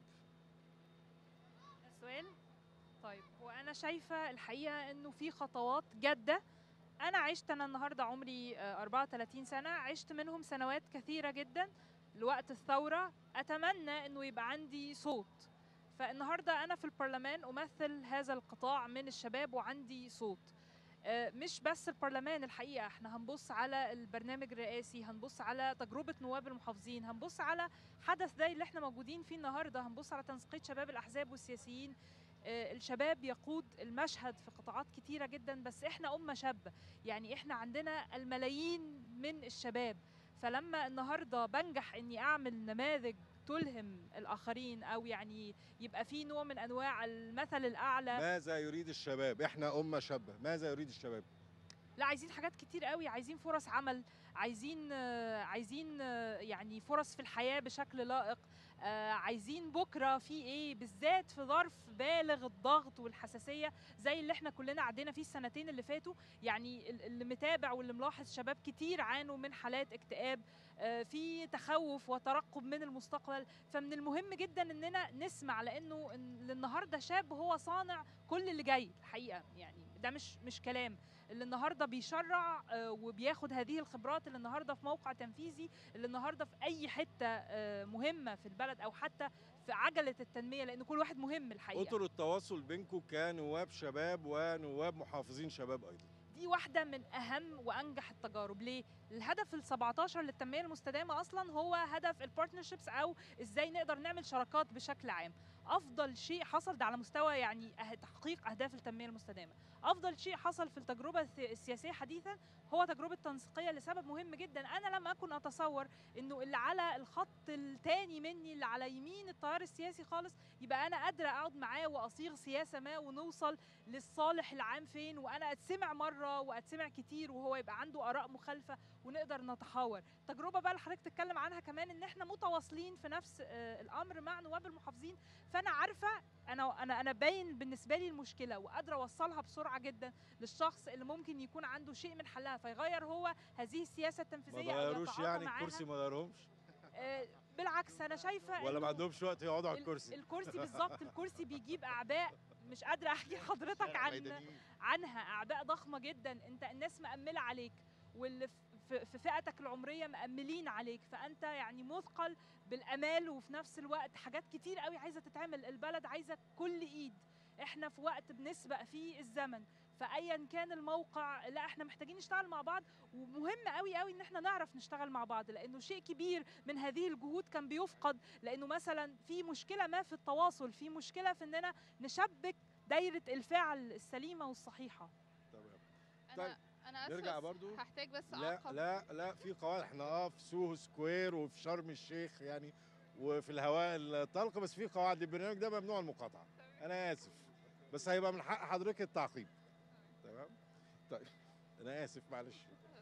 السؤال طيب وانا شايفه الحقيقه انه في خطوات جاده انا عشت انا النهارده عمري آه، 34 سنه عشت منهم سنوات كثيره جدا لوقت الثوره اتمنى انه يبقى عندي صوت فالنهارده انا في البرلمان امثل هذا القطاع من الشباب وعندي صوت آه، مش بس البرلمان الحقيقه احنا هنبص على البرنامج الرئاسي هنبص على تجربه نواب المحافظين هنبص على حدث زي اللي احنا موجودين فيه النهارده هنبص على تنسيقيه شباب الاحزاب والسياسيين آه، الشباب يقود المشهد في قطاعات كتيرة جدا بس احنا أمة شابة يعني احنا عندنا الملايين من الشباب فلما النهاردة بنجح اني اعمل نماذج تلهم الآخرين أو يعني يبقى في نوع من أنواع المثل الأعلى ماذا يريد الشباب احنا امه شابه ماذا يريد الشباب لا عايزين حاجات كتير قوي عايزين فرص عمل عايزين آه، عايزين آه، يعني فرص في الحياة بشكل لائق آه، عايزين بكرة في ايه بالذات في ظرف بالغ الضغط والحساسية زي اللي احنا كلنا عدينا فيه السنتين اللي فاتوا يعني ال- اللي متابع واللي ملاحظ شباب كتير عانوا من حالات اكتئاب آه، في تخوف وترقب من المستقبل فمن المهم جدا اننا نسمع لانه إن- النهارده شاب هو صانع كل اللي جاي الحقيقة يعني ده مش مش كلام اللي النهارده بيشرع آه، وبياخد هذه الخبرات اللي النهارده في موقع تنفيذي اللي النهارده في اي حته آه، مهمه في البلد او حتى في عجله التنميه لان كل واحد مهم الحقيقه اطر التواصل بينكم كنواب شباب ونواب محافظين شباب ايضا دي واحده من اهم وانجح التجارب ليه الهدف ال 17 للتنميه المستدامه اصلا هو هدف البارتنرشيبس او ازاي نقدر نعمل شراكات بشكل عام افضل شيء حصل ده على مستوى يعني أه- تحقيق اهداف التنميه المستدامه افضل شيء حصل في التجربه الث- السياسيه حديثا هو تجربه تنسيقيه لسبب مهم جدا انا لم اكن اتصور انه اللي على الخط الثاني مني اللي على يمين التيار السياسي خالص يبقى انا قادره اقعد معاه واصيغ سياسه ما ونوصل للصالح العام فين وانا اتسمع مره واتسمع كتير وهو يبقى عنده اراء مخالفه ونقدر نتحاور تجربه بقى اللي حضرتك تتكلم عنها كمان ان احنا متواصلين في نفس آه، الامر مع نواب المحافظين فانا عارفه انا انا انا باين بالنسبه لي المشكله وقادره اوصلها بسرعه جدا للشخص اللي ممكن يكون عنده شيء من حلها فيغير هو هذه السياسه ما التنفيذيه أو غيروش يتعاطى يعني معاها. الكرسي ما غيرهمش آه، بالعكس انا شايفه ولا ما إنه عندهمش وقت يقعدوا على ال- الكرسي الكرسي بالظبط الكرسي بيجيب اعباء مش قادره احكي لحضرتك عن ميدانيين. عنها اعباء ضخمه جدا انت الناس مأمله عليك واللي في في فئتك العمريه مأملين عليك فانت يعني مثقل بالامال وفي نفس الوقت حاجات كتير قوي عايزه تتعمل البلد عايزه كل ايد احنا في وقت بنسبق فيه الزمن فايا كان الموقع لا احنا محتاجين نشتغل مع بعض ومهم قوي قوي ان احنا نعرف نشتغل مع بعض لانه شيء كبير من هذه الجهود كان بيفقد لانه مثلا في مشكله ما في التواصل في مشكله في اننا نشبك دايره الفعل السليمه والصحيحه تمام انا طيب، انا اسفه نرجع بس برضو. هحتاج بس لا اعقب لا لا في قواعد احنا اه في سوهو سكوير وفي شرم الشيخ يعني وفي الهواء الطلق بس في قواعد البرنامج ده ممنوع المقاطعه انا اسف بس هيبقى من حق حضرتك التعقيب تمام طيب انا اسف معلش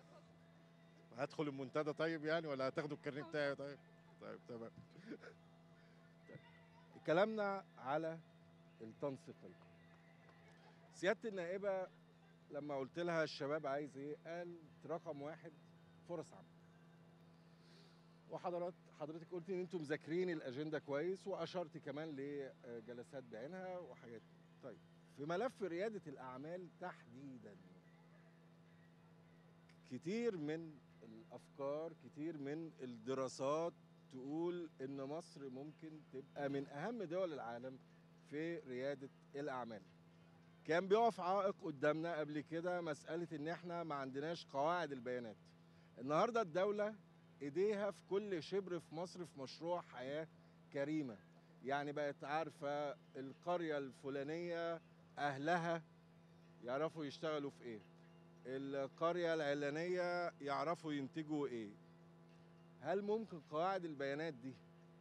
هدخل المنتدى طيب يعني ولا هتاخدوا الكارنيه بتاعي طيب طيب تمام طيب. كلامنا على التنسيقيه سياده النائبه لما قلت لها الشباب عايز ايه قال رقم واحد فرص عمل وحضرات حضرتك قلت ان انتم مذاكرين الاجنده كويس واشرت كمان لجلسات بعينها وحاجات طيب في ملف رياده الاعمال تحديدا كتير من الافكار كتير من الدراسات تقول ان مصر ممكن تبقى من اهم دول العالم في رياده الاعمال كان بيقف عائق قدامنا قبل كده مسألة إن إحنا ما عندناش قواعد البيانات. النهاردة الدولة إيديها في كل شبر في مصر في مشروع حياة كريمة. يعني بقت عارفة القرية الفلانية أهلها يعرفوا يشتغلوا في إيه. القرية العلانية يعرفوا ينتجوا إيه. هل ممكن قواعد البيانات دي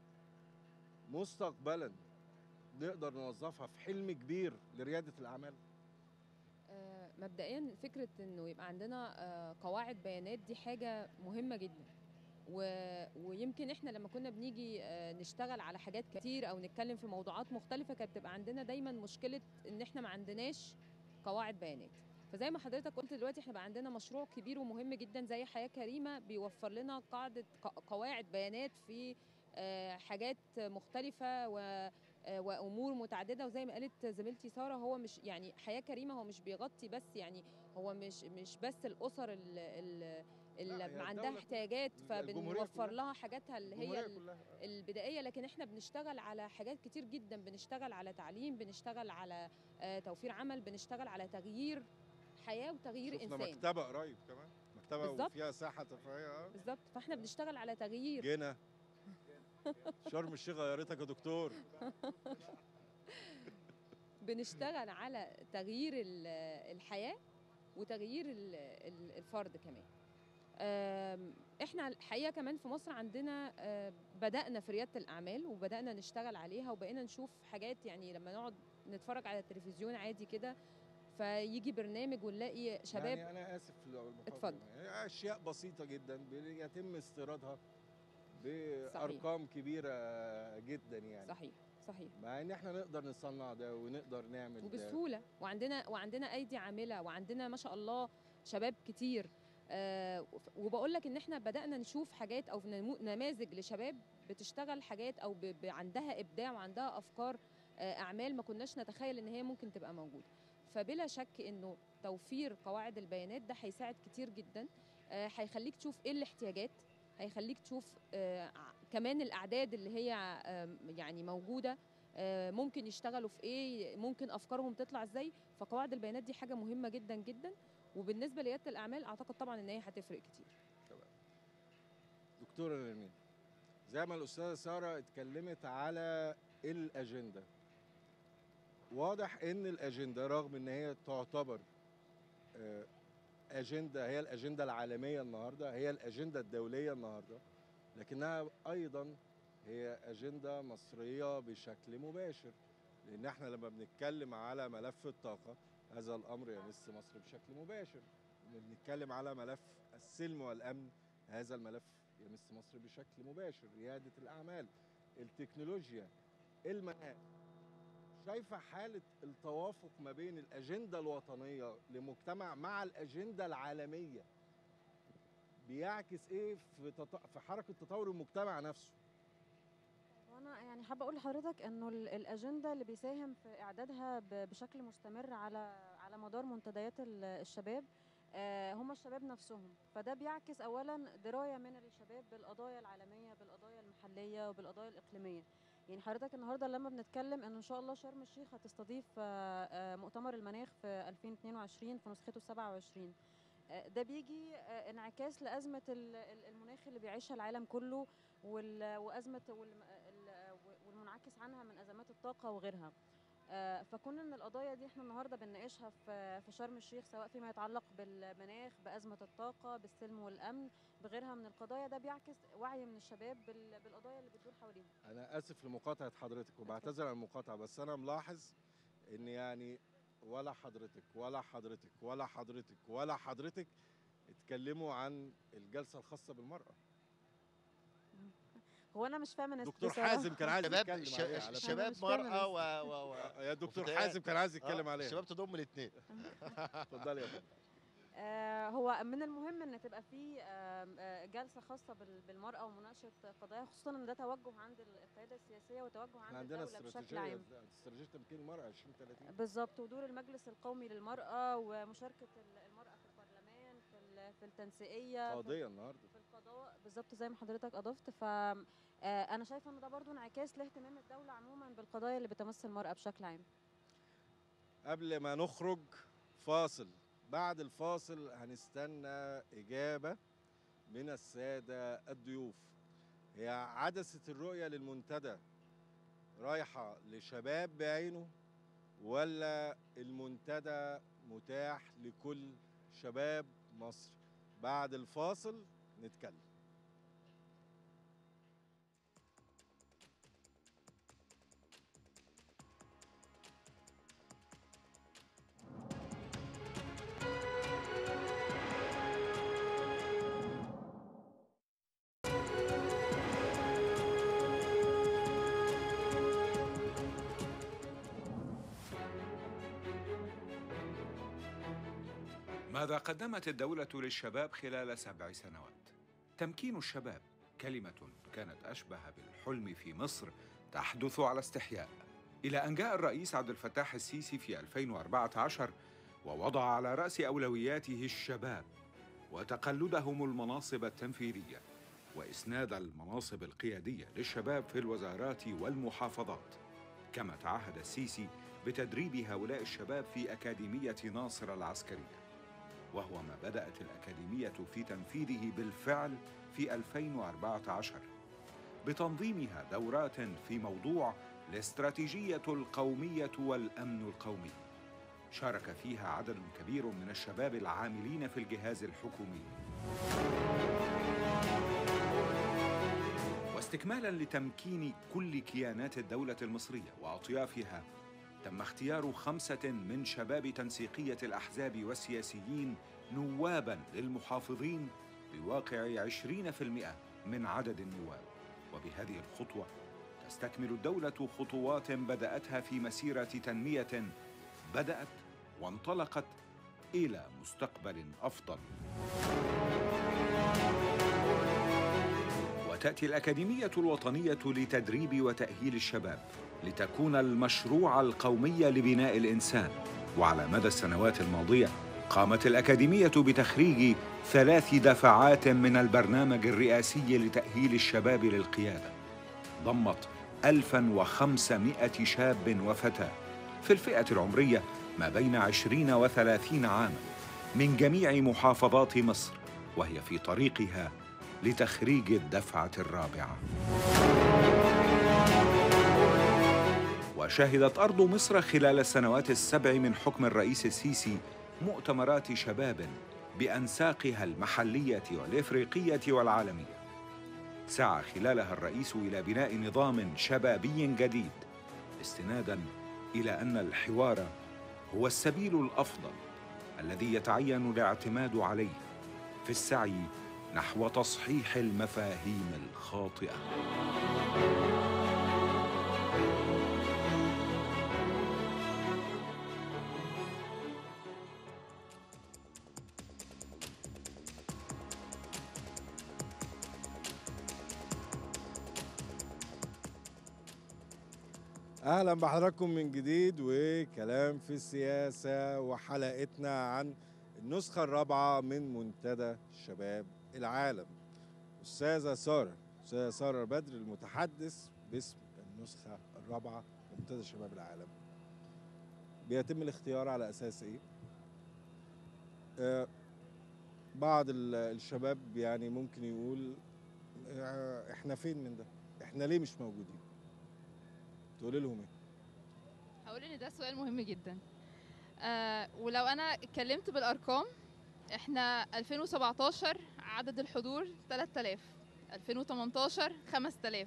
مستقبلا نقدر نوظفها في حلم كبير لريادة الأعمال؟ آه، مبدئيا فكره انه يبقى عندنا آه، قواعد بيانات دي حاجه مهمه جدا و... ويمكن احنا لما كنا بنيجي آه، نشتغل على حاجات كتير او نتكلم في موضوعات مختلفه كانت بتبقى عندنا دايما مشكله ان احنا ما عندناش قواعد بيانات فزي ما حضرتك قلت دلوقتي احنا بقى عندنا مشروع كبير ومهم جدا زي حياه كريمه بيوفر لنا قاعده ق- قواعد بيانات في آه، حاجات مختلفه و آه، وامور متعدده وزي ما قالت زميلتي ساره هو مش يعني حياه كريمه هو مش بيغطي بس يعني هو مش مش بس الاسر اللي, لا، اللي هي عندها الدولة احتياجات الجمهورية فبنوفر كلها. لها حاجاتها اللي هي الجمهورية ال- كلها. البدائيه لكن احنا بنشتغل على حاجات كتير جدا بنشتغل على تعليم بنشتغل على آه، توفير عمل بنشتغل على تغيير حياه وتغيير شفنا انسان مكتبه قريب كمان مكتبه بالظبط. وفيها ساحه ترفيهيه اه بالظبط فاحنا بنشتغل على تغيير جينا شرم الشيخ غيرتك يا دكتور بنشتغل على تغيير ال- الحياه وتغيير ال- ال- الفرد كمان آم، احنا الحقيقه كمان في مصر عندنا آه، بدانا في رياده الاعمال وبدانا نشتغل عليها وبقينا نشوف حاجات يعني لما نقعد نتفرج على التلفزيون عادي كده فيجي برنامج ونلاقي شباب يعني انا اسف في المقاطعة. اتفضل. يعني اشياء بسيطه جدا بيتم استيرادها بارقام كبيره جدا يعني صحيح صحيح مع ان احنا نقدر نصنع ده ونقدر نعمل ده وبسهوله وعندنا وعندنا ايدي عامله وعندنا ما شاء الله شباب كتير آه وبقول لك ان احنا بدانا نشوف حاجات او نمو- نماذج لشباب بتشتغل حاجات او ب... ب... عندها ابداع وعندها افكار آه اعمال ما كناش نتخيل ان هي ممكن تبقى موجوده فبلا شك انه توفير قواعد البيانات ده هيساعد كتير جدا آه، هيخليك تشوف ايه الاحتياجات هيخليك تشوف آه، ع- كمان الاعداد اللي هي آم، يعني موجوده آه، ممكن يشتغلوا في ايه ممكن افكارهم تطلع ازاي فقواعد البيانات دي حاجه مهمه جدا جدا وبالنسبه لرياده الاعمال اعتقد طبعا ان هي هتفرق كتير دكتوره نرمين زي ما الاستاذه ساره اتكلمت على الاجنده واضح ان الاجنده رغم ان هي تعتبر آه، اجنده هي الاجنده العالميه النهارده هي الاجنده الدوليه النهارده لكنها ايضا هي اجنده مصريه بشكل مباشر لان احنا لما بنتكلم على ملف الطاقه هذا الامر يمس مصر بشكل مباشر لما بنتكلم على ملف السلم والامن هذا الملف يمس مصر بشكل مباشر رياده الاعمال التكنولوجيا المناخ شايفه حاله التوافق ما بين الاجنده الوطنيه لمجتمع مع الاجنده العالميه بيعكس ايه في تط... في حركه تطور المجتمع نفسه وانا يعني حابه اقول لحضرتك انه ال- الاجنده اللي بيساهم في اعدادها ب- بشكل مستمر على على مدار منتديات ال- الشباب آه، هم الشباب نفسهم فده بيعكس اولا درايه من الشباب بالقضايا العالميه بالقضايا المحليه وبالقضايا الاقليميه يعني حضرتك النهارده لما بنتكلم ان ان شاء الله شرم الشيخ هتستضيف آه، آه، مؤتمر المناخ في 2022 في نسخته 27 آه، ده بيجي آه، انعكاس لازمه ال- ال- المناخ اللي بيعيشها العالم كله وال- وازمه والم- ال- والمنعكس عنها من ازمات الطاقه وغيرها آه، فكون ان القضايا دي احنا النهارده بنناقشها في في شرم الشيخ سواء فيما يتعلق بالمناخ بازمه الطاقه بالسلم والامن بغيرها من القضايا ده بيعكس وعي من الشباب بال- بالقضايا اللي بتدور حواليهم انا اسف لمقاطعه حضرتك وبعتذر عن المقاطعه بس انا ملاحظ ان يعني ولا حضرتك ولا حضرتك ولا حضرتك ولا حضرتك اتكلموا عن الجلسه الخاصه بالمراه هو انا مش فاهمه دكتور حازم كان عايز شباب يتكلم ش- عليها على فكرة. الشباب مش فاهمة مرأة بس. و... و... و... يا دكتور وفي- حازم كان عايز يتكلم آه، عليها الشباب تضم الاثنين اتفضلي يا فندم آه، هو من المهم ان تبقى في آم، آه، جلسه خاصه بال- بالمراه ومناقشه قضايا خصوصا ان ده توجه عند القياده السياسيه وتوجه احنا عند عندنا الدوله بشكل استراتيجيه عام استراتيجيه تمكين المراه 2030 بالظبط ودور المجلس القومي للمراه ومشاركه ال- المراه في البرلمان في ال- في التنسيقيه في قضيه النهارده في القضاء بالظبط زي ما حضرتك اضفت ف آه، انا شايفه ان ده برضو انعكاس لاهتمام الدوله عموما بالقضايا اللي بتمس المراه بشكل عام قبل ما نخرج فاصل بعد الفاصل هنستنى إجابة من السادة الضيوف هي عدسة الرؤية للمنتدى رايحة لشباب بعينه ولا المنتدى متاح لكل شباب مصر بعد الفاصل نتكلم ماذا قدمت الدولة للشباب خلال سبع سنوات؟ تمكين الشباب كلمة كانت أشبه بالحلم في مصر تحدث على استحياء إلى أن جاء الرئيس عبد الفتاح السيسي في 2014 ووضع على رأس أولوياته الشباب وتقلدهم المناصب التنفيذية وإسناد المناصب القيادية للشباب في الوزارات والمحافظات كما تعهد السيسي بتدريب هؤلاء الشباب في أكاديمية ناصر العسكرية وهو ما بدأت الأكاديمية في تنفيذه بالفعل في 2014 بتنظيمها دورات في موضوع الاستراتيجية القومية والأمن القومي شارك فيها عدد كبير من الشباب العاملين في الجهاز الحكومي واستكمالا لتمكين كل كيانات الدولة المصرية وأطيافها تم اختيار خمسة من شباب تنسيقية الأحزاب والسياسيين نوابا للمحافظين بواقع 20% من عدد النواب وبهذه الخطوة تستكمل الدولة خطوات بدأتها في مسيرة تنمية بدأت وانطلقت إلى مستقبل أفضل وتأتي الأكاديمية الوطنية لتدريب وتأهيل الشباب لتكون المشروع القومي لبناء الإنسان وعلى مدى السنوات الماضية قامت الأكاديمية بتخريج ثلاث دفعات من البرنامج الرئاسي لتأهيل الشباب للقيادة ضمت 1500 شاب وفتاة في الفئة العمرية ما بين 20 و 30 عاما من جميع محافظات مصر وهي في طريقها لتخريج الدفعة الرابعة وشهدت أرض مصر خلال السنوات السبع من حكم الرئيس السيسي مؤتمرات شباب بأنساقها المحلية والإفريقية والعالمية سعى خلالها الرئيس إلى بناء نظام شبابي جديد استنادا إلى أن الحوار هو السبيل الأفضل الذي يتعين الاعتماد عليه في السعي نحو تصحيح المفاهيم الخاطئه اهلا بحضراتكم من جديد وكلام في السياسه وحلقتنا عن النسخه الرابعه من منتدى شباب العالم استاذه ساره استاذه ساره بدر المتحدث باسم النسخه الرابعه من منتدى شباب العالم بيتم الاختيار على اساس ايه آه بعض ال- الشباب يعني ممكن يقول آه احنا فين من ده احنا ليه مش موجودين تقولي لهم ايه هقول ان ده سؤال مهم جدا آه ولو انا اتكلمت بالارقام احنا 2017 عدد الحضور 3000 2018 5000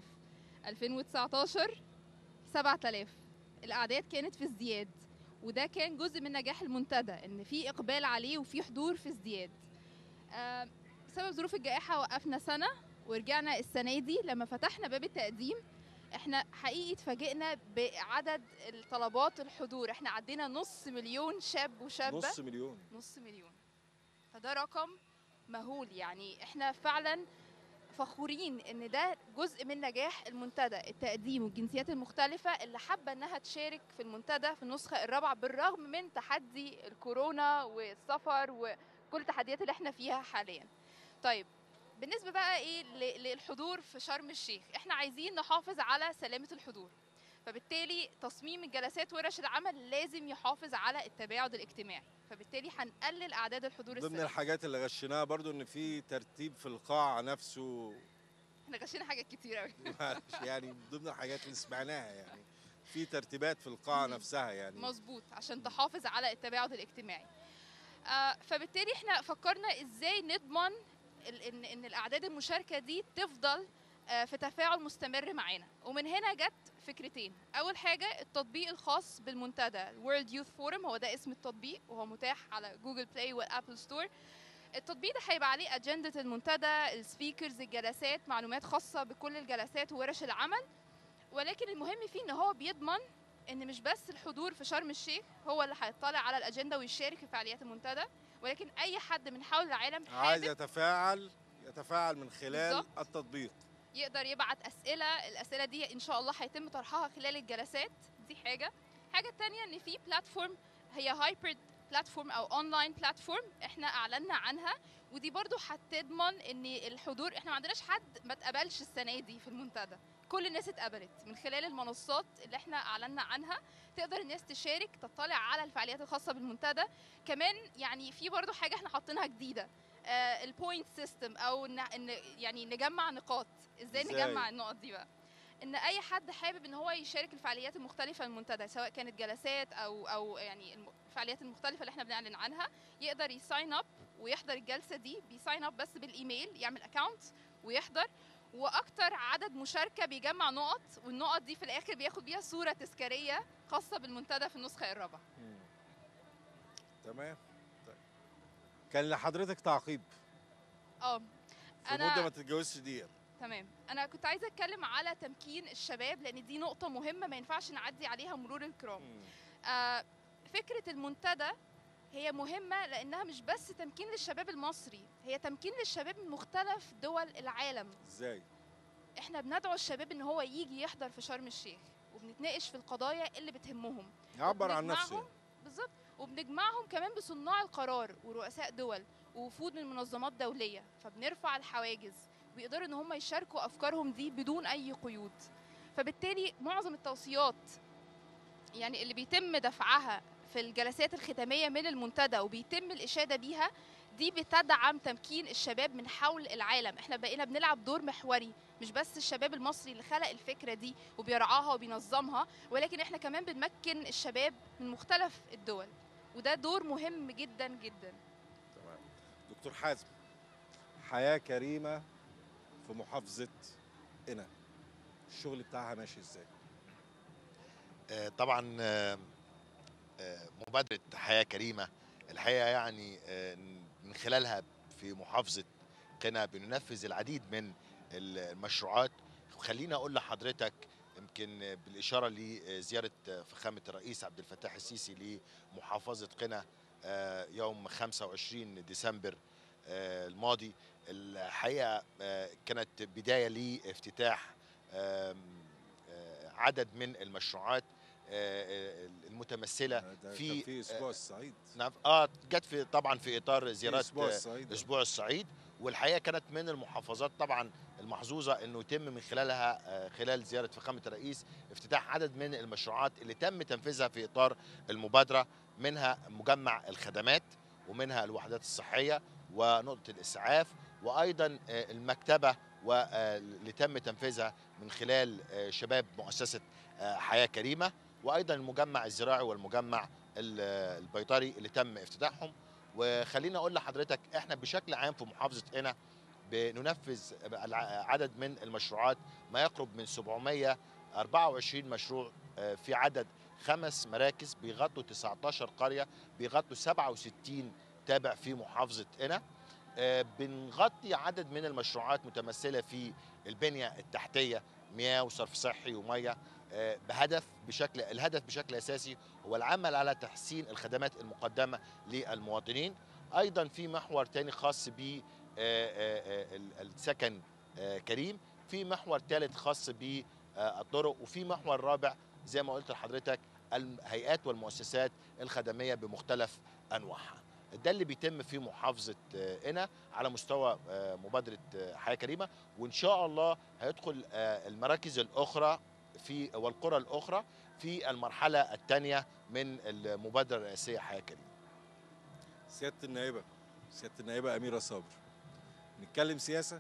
2019 7000 الاعداد كانت في ازدياد وده كان جزء من نجاح المنتدى ان في اقبال عليه وفي حضور في ازدياد آه بسبب ظروف الجائحه وقفنا سنه ورجعنا السنه دي لما فتحنا باب التقديم احنا حقيقي اتفاجئنا بعدد الطلبات الحضور احنا عدينا نص مليون شاب وشابه نص مليون نص مليون فده رقم مهول يعني احنا فعلا فخورين ان ده جزء من نجاح المنتدى التقديم والجنسيات المختلفة اللي حابة انها تشارك في المنتدى في النسخة الرابعة بالرغم من تحدي الكورونا والسفر وكل التحديات اللي احنا فيها حاليا طيب بالنسبة بقى ايه ل- للحضور في شرم الشيخ احنا عايزين نحافظ على سلامة الحضور فبالتالي تصميم الجلسات ورش العمل لازم يحافظ على التباعد الاجتماعي فبالتالي هنقلل اعداد الحضور ضمن السلبي الحاجات اللي غشيناها برضو ان في ترتيب في القاعه نفسه احنا غشينا حاجات كتير قوي معلش يعني ضمن الحاجات اللي سمعناها يعني في ترتيبات في القاعه نفسها يعني مظبوط عشان تحافظ على التباعد الاجتماعي آه فبالتالي احنا فكرنا ازاي نضمن ال- ان ان الاعداد المشاركه دي تفضل آه، في تفاعل مستمر معانا ومن هنا جت فكرتين اول حاجه التطبيق الخاص بالمنتدى World Youth Forum هو ده اسم التطبيق وهو متاح على جوجل بلاي والابل ستور التطبيق ده هيبقى عليه اجنده المنتدى السبيكرز الجلسات معلومات خاصه بكل الجلسات وورش العمل ولكن المهم فيه ان هو بيضمن ان مش بس الحضور في شرم الشيخ هو اللي هيطلع على الاجنده ويشارك في فعاليات المنتدى ولكن اي حد من حول العالم عايز حابب يتفاعل يتفاعل من خلال بالظبط. التطبيق يقدر يبعت اسئله الاسئله دي ان شاء الله هيتم طرحها خلال الجلسات دي حاجه الحاجه الثانيه ان في بلاتفورم هي هايبرد بلاتفورم او اونلاين بلاتفورم احنا اعلنا عنها ودي برضو هتضمن ان الحضور احنا ما عندناش حد ما اتقبلش السنه دي في المنتدى كل الناس اتقبلت من خلال المنصات اللي احنا اعلنا عنها تقدر الناس تشارك تطلع على الفعاليات الخاصه بالمنتدى كمان يعني في برضو حاجه احنا حاطينها جديده البوينت سيستم او ان إن يعني نجمع نقاط ازاي, إزاي؟ نجمع النقط دي بقى ان اي حد حابب ان هو يشارك الفعاليات المختلفه المنتدى سواء كانت جلسات او او يعني الم- الفعاليات المختلفه اللي احنا بنعلن عنها يقدر يساين اب ويحضر الجلسه دي بيساين اب بس بالايميل يعمل اكونت ويحضر واكتر عدد مشاركه بيجمع نقط والنقط دي في الاخر بياخد بيها صوره تذكاريه خاصه بالمنتدى في النسخه الرابعه مم. تمام طيب. كان لحضرتك تعقيب اه في مده ما تتجاوزش دقيقه تمام انا كنت عايزه اتكلم على تمكين الشباب لان دي نقطه مهمه ما ينفعش نعدي عليها مرور الكرام مم. آه، فكرة المنتدى هي مهمة لأنها مش بس تمكين للشباب المصري هي تمكين للشباب من مختلف دول العالم ازاي احنا بندعو الشباب ان هو يجي يحضر في شرم الشيخ وبنتناقش في القضايا اللي بتهمهم يعبر عن وبنجمعهم- نفسه بالظبط وبنجمعهم كمان بصناع القرار ورؤساء دول ووفود من منظمات دولية فبنرفع الحواجز ويقدروا ان هم يشاركوا افكارهم دي بدون اي قيود فبالتالي معظم التوصيات يعني اللي بيتم دفعها في الجلسات الختامية من المنتدى وبيتم الإشادة بيها دي بتدعم تمكين الشباب من حول العالم احنا بقينا بنلعب دور محوري مش بس الشباب المصري اللي خلق الفكرة دي وبيرعاها وبينظمها ولكن احنا كمان بنمكن الشباب من مختلف الدول وده دور مهم جدا جدا تمام دكتور حازم حياه كريمه في محافظه قنا الشغل بتاعها ماشي ازاي آه، طبعا آه، آه، مبادرة حياة كريمة الحقيقة يعني آه، من خلالها في محافظة قنا بننفذ العديد من المشروعات خليني أقول لحضرتك يمكن بالإشارة لزيارة فخامة الرئيس عبد الفتاح السيسي لمحافظة قنا آه، يوم 25 ديسمبر آه، الماضي الحقيقة آه، كانت بداية لافتتاح آم، آه، عدد من المشروعات آه، آه، المتمثله ده في- كان في اسبوع الصعيد نعم اه جت في طبعا في اطار في زيارات اسبوع آه، الصعيد اسبوع الصعيد والحقيقه كانت من المحافظات طبعا المحظوظه انه يتم من خلالها آه، خلال زياره فخامه الرئيس افتتاح عدد من المشروعات اللي تم تنفيذها في اطار المبادره منها مجمع الخدمات ومنها الوحدات الصحيه ونقطه الاسعاف وايضا آه، المكتبه واللي تم تنفيذها من خلال آه، شباب مؤسسه آه، حياه كريمه وايضا المجمع الزراعي والمجمع ال- البيطري اللي تم افتتاحهم وخليني اقول لحضرتك احنا بشكل عام في محافظه قنا بننفذ الع- عدد من المشروعات ما يقرب من 724 مشروع آه، في عدد خمس مراكز بيغطوا 19 قريه بيغطوا 67 تابع في محافظه قنا آه، بنغطي عدد من المشروعات متمثله في البنيه التحتيه مياه وصرف صحي وميه آه، بهدف بشكل الهدف بشكل اساسي هو العمل على تحسين الخدمات المقدمه للمواطنين ايضا في محور تاني خاص ب السكن آه، كريم في محور ثالث خاص بالطرق وفي محور رابع زي ما قلت لحضرتك الهيئات والمؤسسات الخدميه بمختلف انواعها ده اللي بيتم في محافظه آه، قنا على مستوى آه، مبادره آه، حياه كريمه وان شاء الله هيدخل آه، المراكز الاخرى في والقرى الاخرى في المرحله الثانيه من المبادره الرئاسيه حياه كريمه سياده النائبه سياده النائبه اميره صابر نتكلم سياسه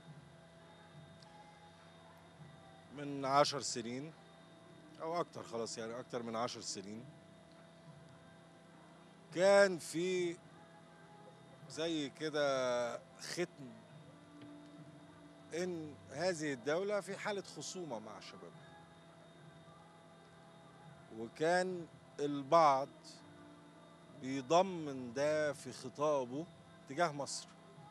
من عشر سنين او اكتر خلاص يعني اكتر من عشر سنين كان في زي كده ختم ان هذه الدولة في حالة خصومة مع شبابها وكان البعض بيضمن ده في خطابه تجاه مصر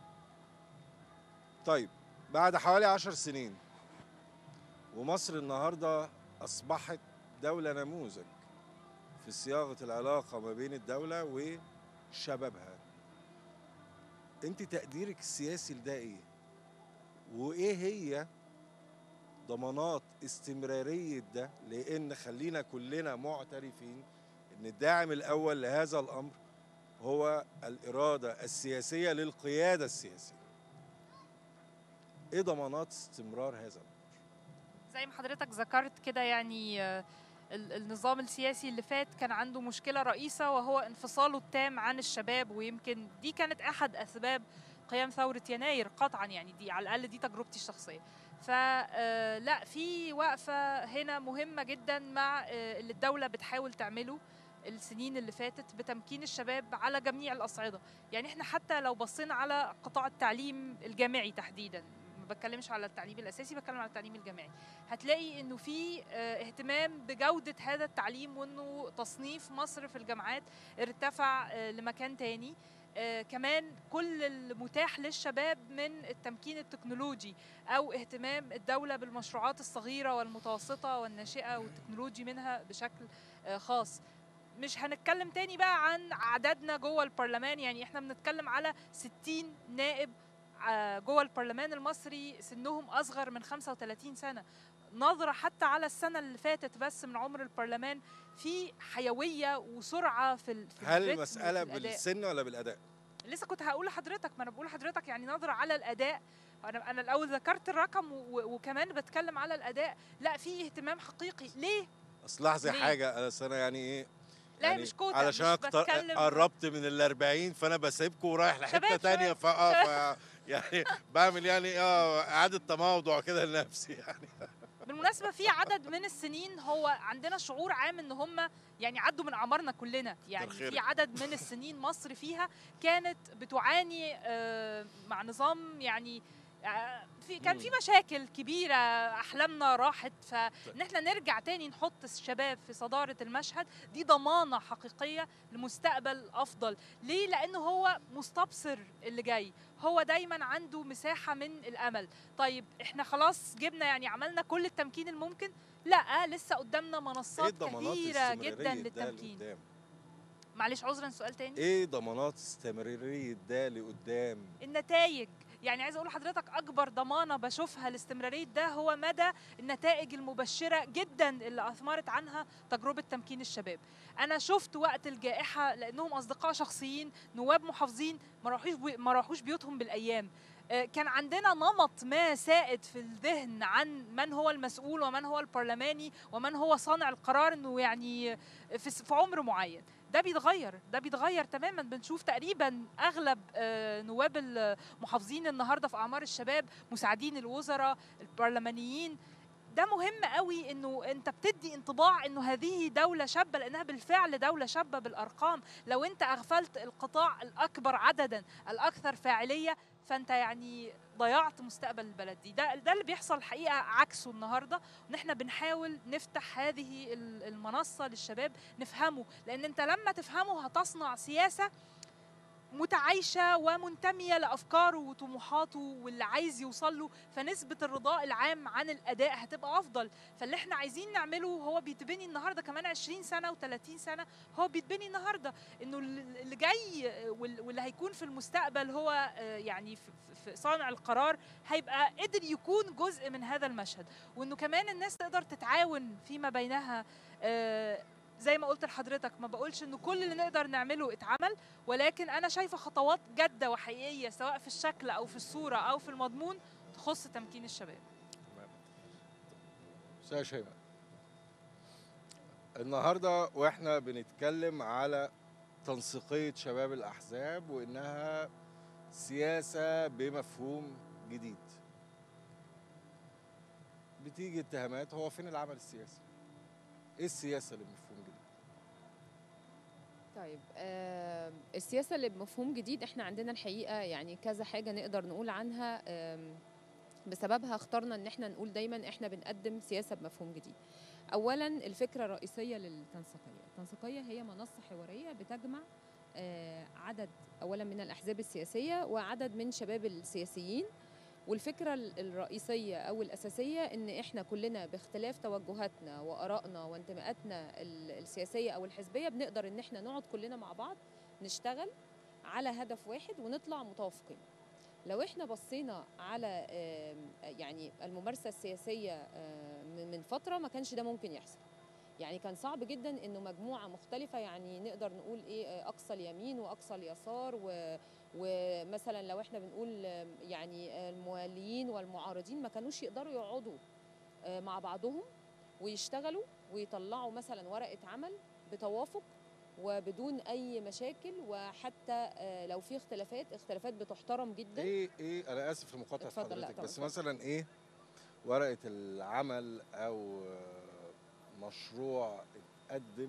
طيب بعد حوالي عشر سنين ومصر النهاردة أصبحت دولة نموذج في صياغة العلاقة ما بين الدولة وشبابها انت تقديرك السياسي لده ايه وايه هي ضمانات استمرارية ده لان خلينا كلنا معترفين ان الداعم الاول لهذا الامر هو الإرادة السياسية للقيادة السياسية ايه ضمانات استمرار هذا الامر زي ما حضرتك ذكرت كده يعني آه، ال- النظام السياسي اللي فات كان عنده مشكلة رئيسة وهو انفصاله التام عن الشباب ويمكن دي كانت أحد أسباب قيام ثورة يناير قطعا يعني دي على الأقل دي تجربتي الشخصية فلا في وقفة هنا مهمة جدا مع آه، اللي الدولة بتحاول تعمله السنين اللي فاتت بتمكين الشباب على جميع الأصعدة يعني احنا حتى لو بصينا على قطاع التعليم الجامعي تحديدا ما بتكلمش على التعليم الاساسي بتكلم على التعليم الجامعي هتلاقي انه في آه، اهتمام بجوده هذا التعليم وانه تصنيف مصر في الجامعات ارتفع آه، لمكان تاني آه، كمان كل المتاح للشباب من التمكين التكنولوجي او اهتمام الدوله بالمشروعات الصغيره والمتوسطه والناشئه والتكنولوجي منها بشكل آه، خاص مش هنتكلم تاني بقى عن عددنا جوه البرلمان يعني احنا بنتكلم على 60 نائب آه، جوه البرلمان المصري سنهم اصغر من 35 سنه نظرة حتى على السنة اللي فاتت بس من عمر البرلمان في حيوية وسرعة في ال- في هل الرتم المسألة وفي الأداء. بالسن ولا بالأداء؟ لسه كنت هقول لحضرتك ما انا بقول لحضرتك يعني نظرة على الأداء أنا أنا الأول ذكرت الرقم و- و- وكمان بتكلم على الأداء لا في اهتمام حقيقي ليه؟ أصل لحظة ليه؟ حاجة أصل أنا يعني إيه لا يعني مش كوتا علشان مش أكتر بتكلم قربت من ال 40 فأنا بسيبكم ورايح لحتة شباب، تانية شباب، فأه ف يعني بعمل يعني اه إعادة تموضع كده لنفسي يعني بالمناسبة في عدد من السنين هو عندنا شعور عام ان هم يعني عدوا من اعمارنا كلنا يعني خيرك. في عدد من السنين مصر فيها كانت بتعاني آه، مع نظام يعني آه، في كان في مم. مشاكل كبيرة أحلامنا راحت فإن احنا نرجع تاني نحط الشباب في صدارة المشهد دي ضمانة حقيقية لمستقبل أفضل ليه؟ لأنه هو مستبصر اللي جاي هو دايما عنده مساحة من الأمل طيب احنا خلاص جبنا يعني عملنا كل التمكين الممكن لا لسه قدامنا ايه منصات ضمانات كثيرة جدا استمرارية ده للتمكين لقدام؟ معلش عذرا سؤال تاني ايه ضمانات استمرارية ده لقدام؟ النتائج يعني عايزه اقول لحضرتك اكبر ضمانه بشوفها لاستمراريه ده هو مدى النتائج المبشره جدا اللي اثمرت عنها تجربه تمكين الشباب انا شفت وقت الجائحه لانهم اصدقاء شخصيين نواب محافظين ما راحوش بي- ما راحوش بيوتهم بالايام آه، كان عندنا نمط ما سائد في الذهن عن من هو المسؤول ومن هو البرلماني ومن هو صانع القرار انه يعني في س- في عمر معين ده بيتغير ده بيتغير تماما بنشوف تقريبا اغلب آه، نواب المحافظين النهارده في اعمار الشباب مساعدين الوزراء البرلمانيين ده مهم قوي انه انت بتدي انطباع انه هذه دوله شابه لانها بالفعل دوله شابه بالارقام لو انت اغفلت القطاع الاكبر عددا الاكثر فاعليه فانت يعني ضيعت مستقبل البلد دي ده ده اللي بيحصل الحقيقه عكسه النهارده وان احنا بنحاول نفتح هذه ال- المنصه للشباب نفهمه لان انت لما تفهمه هتصنع سياسه متعايشه ومنتميه لافكاره وطموحاته واللي عايز يوصل له فنسبه الرضاء العام عن الاداء هتبقى افضل فاللي احنا عايزين نعمله هو بيتبني النهارده كمان 20 سنه و30 سنه هو بيتبني النهارده انه ال- اللي جاي وال- واللي هيكون في المستقبل هو آه، يعني في- في- في صانع القرار هيبقى قدر يكون جزء من هذا المشهد وانه كمان الناس تقدر تتعاون فيما بينها آه، زي ما قلت لحضرتك ما بقولش انه كل اللي نقدر نعمله اتعمل ولكن انا شايفه خطوات جاده وحقيقيه سواء في الشكل او في الصوره او في المضمون تخص تمكين الشباب استاذ شيماء النهارده واحنا بنتكلم على تنسيقيه شباب الاحزاب وانها سياسه بمفهوم جديد بتيجي اتهامات هو فين العمل السياسي ايه السياسه اللي بمفهوم جديد طيب آه السياسة اللي بمفهوم جديد احنا عندنا الحقيقة يعني كذا حاجة نقدر نقول عنها آم، بسببها اخترنا ان احنا نقول دايما احنا بنقدم سياسة بمفهوم جديد اولا الفكرة الرئيسية للتنسيقية التنسيقية هي منصة حوارية بتجمع آه، عدد اولا من الاحزاب السياسية وعدد من شباب السياسيين والفكرة ال- الرئيسية أو الأساسية إن إحنا كلنا باختلاف توجهاتنا وآرائنا وانتماءاتنا ال- السياسية أو الحزبية بنقدر إن إحنا نقعد كلنا مع بعض نشتغل على هدف واحد ونطلع متوافقين لو احنا بصينا على آم، يعني الممارسه السياسيه آم، من فتره ما كانش ده ممكن يحصل يعني كان صعب جدا انه مجموعه مختلفه يعني نقدر نقول ايه آه، اقصى اليمين واقصى اليسار و ومثلا لو احنا بنقول آم، يعني آه، المواليين والمعارضين ما كانوش يقدروا يقعدوا آه، مع بعضهم ويشتغلوا ويطلعوا مثلا ورقه عمل بتوافق وبدون اي مشاكل وحتى آه، لو في اختلافات اختلافات بتحترم جدا ايه ايه انا اسف في مقاطعه اتفضل، لا حضرتك طبعا، بس اتفضل. مثلا ايه ورقه العمل او آه، مشروع اتقدم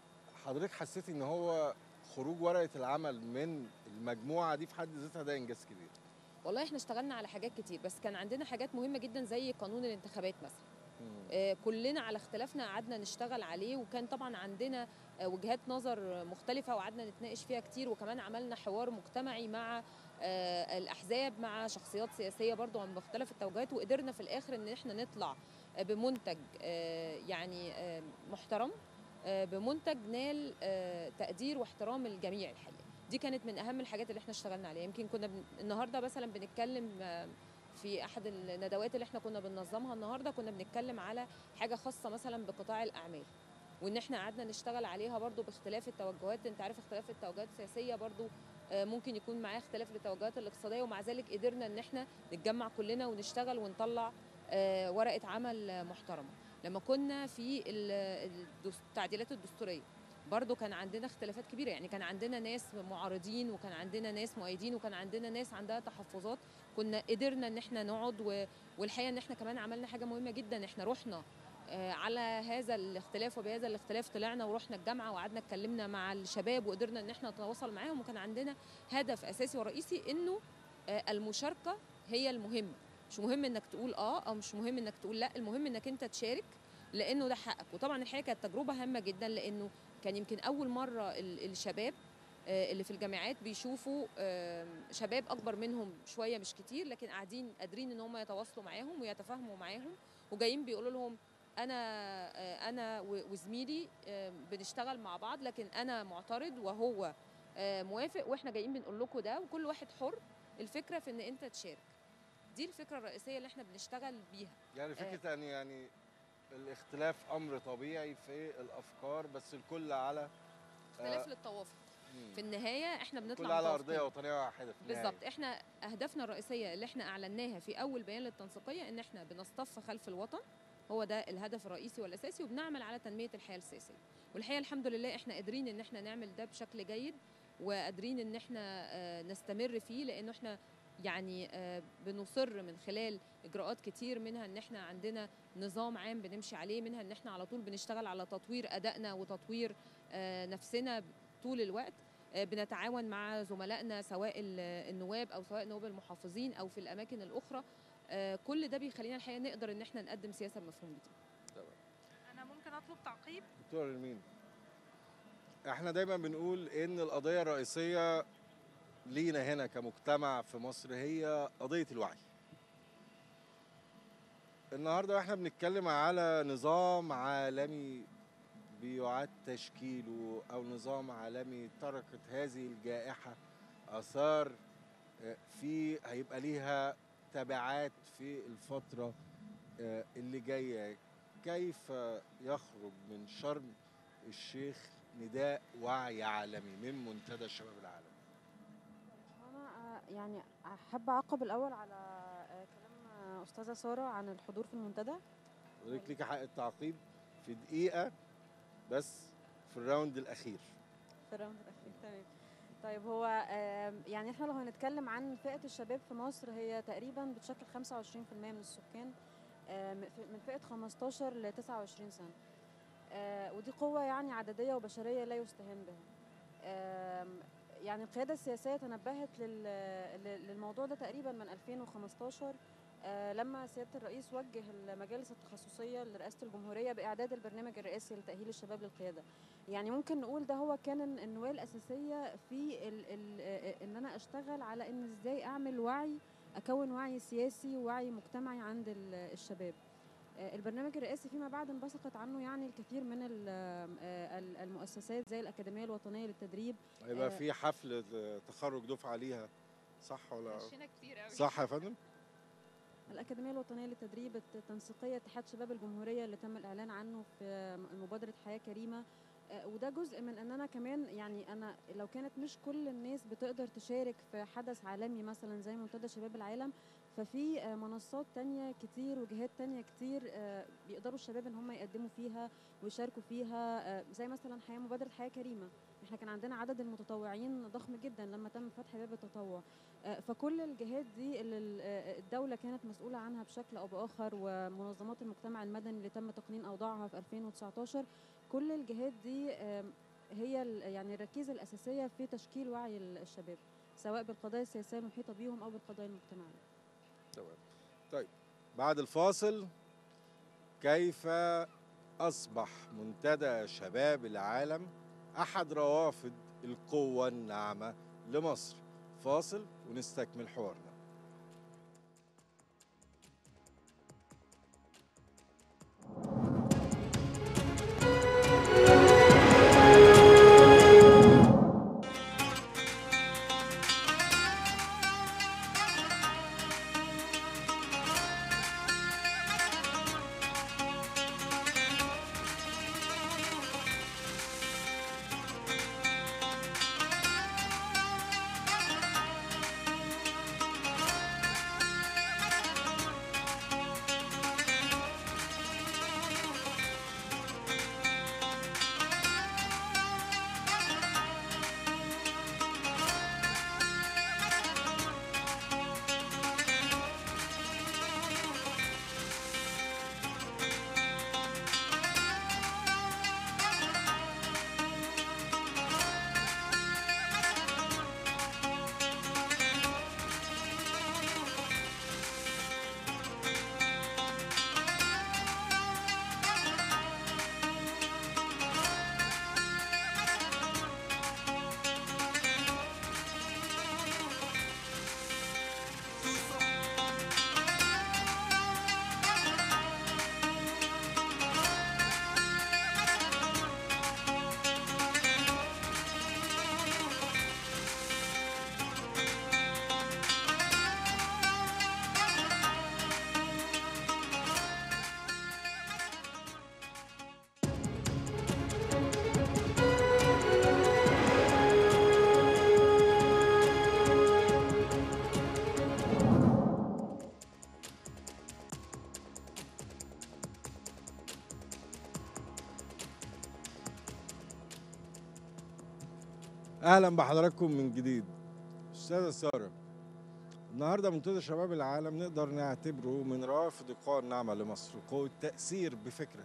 حضرتك حسيت ان هو خروج ورقه العمل من المجموعه دي في حد ذاتها ده انجاز كبير والله احنا اشتغلنا على حاجات كتير بس كان عندنا حاجات مهمه جدا زي قانون الانتخابات مثلا آه، كلنا على اختلافنا قعدنا نشتغل عليه وكان طبعا عندنا آه، وجهات نظر مختلفة وقعدنا نتناقش فيها كتير وكمان عملنا حوار مجتمعي مع آه، الأحزاب مع شخصيات سياسية برضو عن مختلف التوجهات وقدرنا في الآخر إن احنا نطلع آه، بمنتج آه، يعني آه، محترم آه، بمنتج نال آه، تقدير واحترام الجميع الحقيقة دي كانت من أهم الحاجات اللي احنا اشتغلنا عليها يمكن كنا بن... النهاردة مثلا بنتكلم آه، في احد الندوات اللي احنا كنا بننظمها النهارده كنا بنتكلم على حاجه خاصه مثلا بقطاع الاعمال وان احنا قعدنا نشتغل عليها برضو باختلاف التوجهات انت عارف اختلاف التوجهات السياسيه برضو آه، ممكن يكون معاه اختلاف للتوجهات الاقتصاديه ومع ذلك قدرنا ان احنا نتجمع كلنا ونشتغل ونطلع آه، ورقه عمل آه، محترمه لما كنا في ال- الدس- التعديلات الدستوريه برضو كان عندنا اختلافات كبيره يعني كان عندنا ناس معارضين وكان عندنا ناس مؤيدين وكان عندنا ناس عندها تحفظات كنا قدرنا ان احنا نقعد و... والحقيقه ان احنا كمان عملنا حاجه مهمه جدا احنا رحنا آه، على هذا الاختلاف وبهذا الاختلاف طلعنا ورحنا الجامعه وقعدنا اتكلمنا مع الشباب وقدرنا ان احنا نتواصل معاهم وكان عندنا هدف اساسي ورئيسي انه آه، المشاركه هي المهمه مش مهم انك تقول اه او مش مهم انك تقول لا المهم انك انت تشارك لانه ده حقك وطبعا الحقيقه كانت تجربه هامه جدا لانه كان يمكن اول مره ال- الشباب آه، اللي في الجامعات بيشوفوا آم، شباب اكبر منهم شويه مش كتير لكن قاعدين قادرين ان هم يتواصلوا معاهم ويتفاهموا معاهم وجايين بيقولوا لهم انا آه، انا و- وزميلي آم، بنشتغل مع بعض لكن انا معترض وهو آه، موافق واحنا جايين بنقول لكم ده وكل واحد حر الفكره في ان انت تشارك دي الفكره الرئيسيه اللي احنا بنشتغل بيها يعني فكره ان يعني الاختلاف امر طبيعي في الافكار بس الكل على اختلاف آه، للتوافق مم. في النهايه احنا بنطلع الكل على متوافقين. ارضيه وطنيه واحده في النهاية. بالظبط احنا اهدافنا الرئيسيه اللي احنا اعلناها في اول بيان للتنسيقيه ان احنا بنصطف خلف الوطن هو ده الهدف الرئيسي والاساسي وبنعمل على تنميه الحياه السياسيه والحقيقه الحمد لله احنا قادرين ان احنا نعمل ده بشكل جيد وقادرين ان احنا آه، نستمر فيه لانه احنا يعني آه، بنصر من خلال اجراءات كتير منها ان احنا عندنا نظام عام بنمشي عليه منها ان احنا على طول بنشتغل على تطوير ادائنا وتطوير آه، نفسنا طول الوقت آه، بنتعاون مع زملائنا سواء ال- النواب او سواء نواب المحافظين او في الاماكن الاخرى آه، كل ده بيخلينا الحقيقه نقدر ان احنا نقدم سياسه بمفهوم جديد انا ممكن اطلب تعقيب دكتور مين احنا دايما بنقول ان القضيه الرئيسيه لينا هنا كمجتمع في مصر هي قضيه الوعي النهارده احنا بنتكلم على نظام عالمي بيعاد تشكيله او نظام عالمي تركت هذه الجائحه اثار آه، في هيبقى ليها تبعات في الفتره آه، اللي جايه كيف يخرج من شرم الشيخ نداء وعي عالمي من منتدى الشباب العالمي انا آه، يعني احب اعقب الاول على آه، كلام آه، استاذه ساره عن الحضور في المنتدى حضرتك ليك حق التعقيب في دقيقه بس في الراوند الاخير في الراوند الاخير تمام طيب هو آم، يعني احنا لو هنتكلم عن فئه الشباب في مصر هي تقريبا بتشكل 25% من السكان آم، في- من فئه 15 ل 29 سنه آه، ودي قوه يعني عدديه وبشريه لا يستهان بها آم، يعني القياده السياسيه تنبهت لل- لل- للموضوع ده تقريبا من 2015 آه، لما سياده الرئيس وجه المجالس التخصصيه لرئاسه الجمهوريه باعداد البرنامج الرئاسي لتاهيل الشباب للقياده يعني ممكن نقول ده هو كان النواه الاساسيه في ال ال ان انا اشتغل على ان ازاي اعمل وعي اكون وعي سياسي ووعي مجتمعي عند ال- الشباب آه، البرنامج الرئاسي فيما بعد انبثقت عنه يعني الكثير من ال- آه، ال- المؤسسات زي الأكاديمية الوطنية للتدريب هيبقى آه. في حفل تخرج دفعه ليها صح ولا مشينا كتير قوي صح يا فندم الأكاديمية الوطنية للتدريب التنسيقية اتحاد شباب الجمهورية اللي تم الإعلان عنه في مبادرة حياة كريمة آه، وده جزء من ان انا كمان يعني انا لو كانت مش كل الناس بتقدر تشارك في حدث عالمي مثلا زي منتدى شباب العالم ففي آه، منصات تانية كتير وجهات تانية كتير آه، بيقدروا الشباب ان هم يقدموا فيها ويشاركوا فيها آه، زي مثلا حياة مبادرة حياة كريمة احنا كان عندنا عدد المتطوعين ضخم جدا لما تم فتح باب التطوع آه، فكل الجهات دي اللي ال- آه، الدولة كانت مسؤولة عنها بشكل أو بآخر ومنظمات المجتمع المدني اللي تم تقنين أوضاعها في 2019 كل الجهات دي آم، هي ال- يعني الركيزة الأساسية في تشكيل وعي ال- الشباب سواء بالقضايا السياسية المحيطة بيهم أو بالقضايا المجتمعية تمام طيب بعد الفاصل كيف أصبح منتدى شباب العالم أحد روافد القوة الناعمة لمصر فاصل ونستكمل حوارنا اهلا بحضراتكم من جديد استاذه ساره النهارده منتدى شباب العالم نقدر نعتبره من روافد القوى الناعمه لمصر قوه تاثير بفكره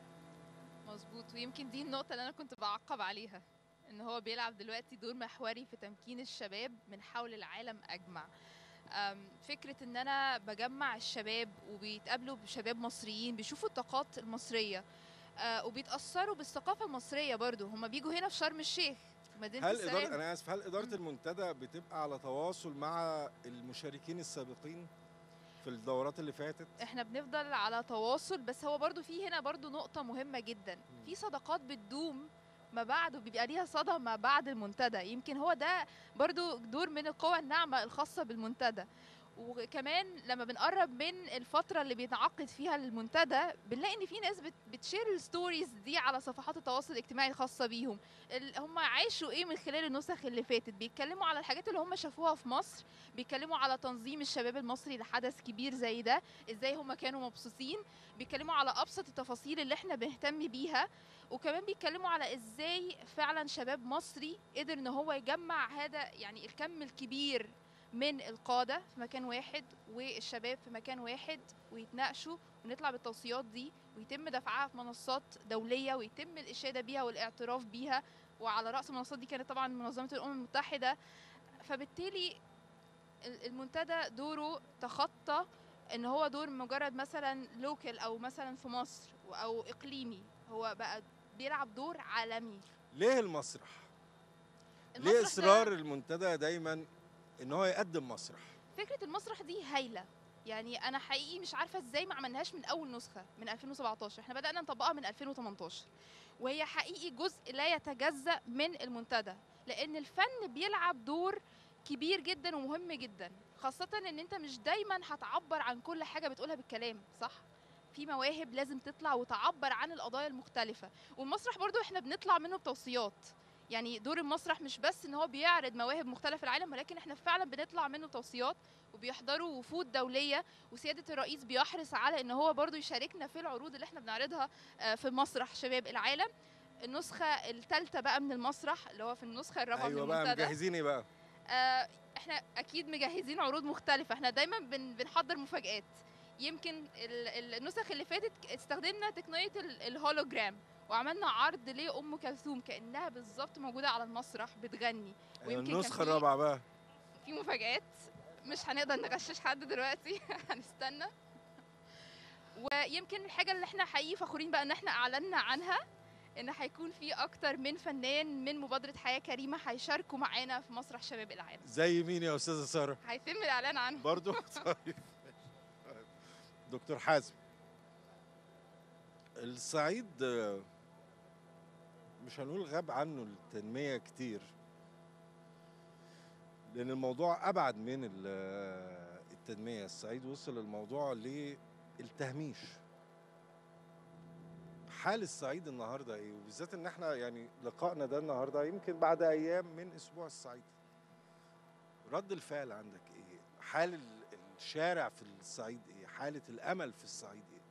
مظبوط ويمكن دي النقطة اللي أنا كنت بعقب عليها إن هو بيلعب دلوقتي دور محوري في تمكين الشباب من حول العالم أجمع أم، فكرة إن أنا بجمع الشباب وبيتقابلوا بشباب مصريين بيشوفوا الطاقات المصرية آه، وبيتأثروا بالثقافة المصرية برضو هما بيجوا هنا في شرم الشيخ في مدينة هل السلام اداره انا اسف هل اداره المنتدى بتبقى على تواصل مع المشاركين السابقين في الدورات اللي فاتت احنا بنفضل على تواصل بس هو برضو في هنا برضو نقطة مهمة جدا في صداقات بتدوم ما بعد وبيبقى ليها صدى ما بعد المنتدى يمكن هو ده برضو دور من القوى الناعمة الخاصة بالمنتدى وكمان لما بنقرب من الفترة اللي بيتعقد فيها المنتدى بنلاقي ان في ناس بت- بتشير الستوريز دي على صفحات التواصل الاجتماعي الخاصة بيهم ال- هم عاشوا ايه من خلال النسخ اللي فاتت بيتكلموا على الحاجات اللي هم شافوها في مصر بيتكلموا على تنظيم الشباب المصري لحدث كبير زي ده ازاي هم كانوا مبسوطين بيتكلموا على ابسط التفاصيل اللي احنا بنهتم بيها وكمان بيتكلموا على ازاي فعلا شباب مصري قدر ان هو يجمع هذا يعني الكم الكبير من القاده في مكان واحد والشباب في مكان واحد ويتناقشوا ونطلع بالتوصيات دي ويتم دفعها في منصات دوليه ويتم الاشاده بيها والاعتراف بيها وعلى راس المنصات دي كانت طبعا منظمه الامم المتحده فبالتالي ال- المنتدى دوره تخطى ان هو دور مجرد مثلا لوكال او مثلا في مصر او اقليمي هو بقى بيلعب دور عالمي ليه المسرح المسرح ليه ده- اصرار المنتدى دايما ان هو يقدم مسرح فكره المسرح دي هايله يعني انا حقيقي مش عارفه ازاي ما عملناهاش من اول نسخه من 2017 احنا بدانا نطبقها من 2018 وهي حقيقي جزء لا يتجزا من المنتدى لان الفن بيلعب دور كبير جدا ومهم جدا خاصه ان انت مش دايما هتعبر عن كل حاجه بتقولها بالكلام صح في مواهب لازم تطلع وتعبر عن القضايا المختلفه والمسرح برضو احنا بنطلع منه بتوصيات يعني دور المسرح مش بس ان هو بيعرض مواهب مختلفه في العالم ولكن احنا فعلا بنطلع منه توصيات وبيحضروا وفود دوليه وسياده الرئيس بيحرص على ان هو برضو يشاركنا في العروض اللي احنا بنعرضها آه، في مسرح شباب العالم النسخه الثالثه بقى من المسرح اللي هو في النسخه الرابعه ايوه من بقى المنتدى مجهزين ايه بقى آه، احنا اكيد مجهزين عروض مختلفه احنا دايما بن بنحضر مفاجآت يمكن ال- ال- النسخ اللي فاتت استخدمنا تقنيه ال- الهولوجرام وعملنا عرض لام كلثوم كانها بالظبط موجوده على المسرح بتغني ويمكن كان النسخه في- الرابعه بقى في مفاجآت مش هنقدر نغشش حد دلوقتي هنستنى ويمكن الحاجه اللي احنا حقيقي فخورين بقى ان احنا اعلنا عنها ان هيكون في اكتر من فنان من مبادره حياه كريمه هيشاركوا معانا في مسرح شباب العالم زي مين يا استاذه ساره هيتم الاعلان عنه برضو طيب دكتور حازم الصعيد آه، مش هنقول غاب عنه التنمية كتير لأن الموضوع أبعد من ال- آه، التنمية الصعيد وصل الموضوع للتهميش حال الصعيد النهارده ايه وبالذات ان احنا يعني لقائنا ده النهارده يمكن بعد ايام من اسبوع الصعيد رد الفعل عندك ايه حال ال- الشارع في الصعيد ايه حالة الامل في الصعيد ايه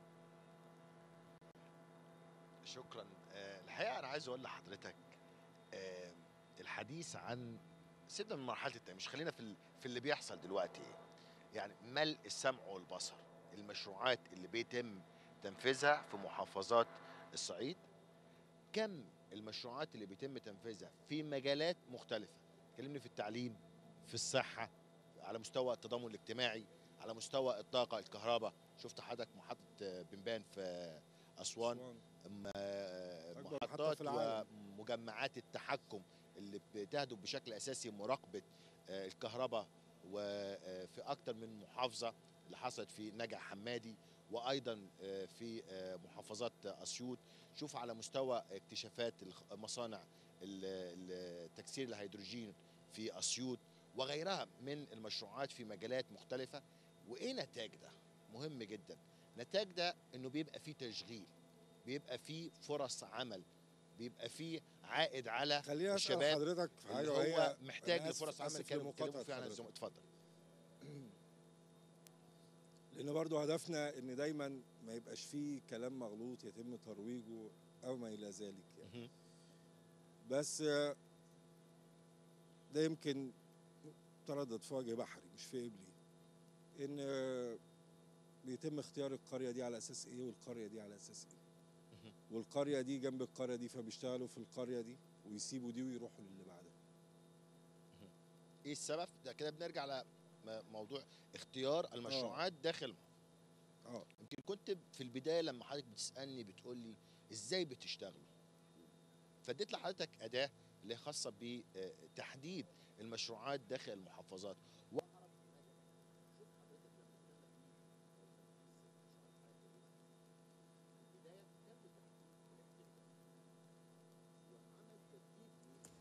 شكرا آه، الحقيقه انا عايز اقول لحضرتك آه، الحديث عن سيبنا من مرحله التهميش خلينا في ال- في اللي بيحصل دلوقتي ايه يعني ملء السمع والبصر المشروعات اللي بيتم تنفيذها في محافظات الصعيد كم المشروعات اللي بيتم تنفيذها في مجالات مختلفه كلمني في التعليم في الصحه على مستوى التضامن الاجتماعي على مستوى الطاقه الكهرباء شفت حضرتك محطه آه، بنبان في آه، اسوان م- أكبر محطة محطات في العالم. ومجمعات التحكم اللي بتهدف بشكل اساسي مراقبه آه، الكهرباء وفي اكتر من محافظه اللي حصلت في نجع حمادي وايضا آه، في آه، محافظات اسيوط شوف على مستوى اكتشافات الخ- مصانع ال- ال- تكسير الهيدروجين في اسيوط وغيرها من المشروعات في مجالات مختلفه وايه نتاج ده مهم جدا نتاج ده انه بيبقى فيه تشغيل بيبقى فيه فرص عمل بيبقى فيه عائد على خليني اسال الشباب حضرتك في حاجه اللي وهي هو محتاج أنا آسف- لفرص عمل آسف كانوا لمقاطعة بيتكلموا فيها عن حضرتك. الزملاء اتفضل لان برضو هدفنا ان دايما ما يبقاش فيه كلام مغلوط يتم ترويجه او ما الى ذلك يعني. مهم. بس آه، ده يمكن تردد في وجه بحري مش في قبلي ان آه، بيتم اختيار القريه دي على اساس ايه والقريه دي على اساس ايه مهم. والقريه دي جنب القريه دي فبيشتغلوا في القريه دي ويسيبوا دي ويروحوا للي بعدها ايه السبب ده كده بنرجع على م- موضوع اختيار المشروعات داخل اه يمكن كنت في البدايه لما حضرتك بتسالني بتقول لي ازاي بتشتغلوا فاديت لحضرتك اداه اللي هي خاصه بتحديد المشروعات داخل المحافظات واعرف شوف حضرتك لما بتتكلم في البدايه تم تحديد الاحتياجات وعمل ترتيب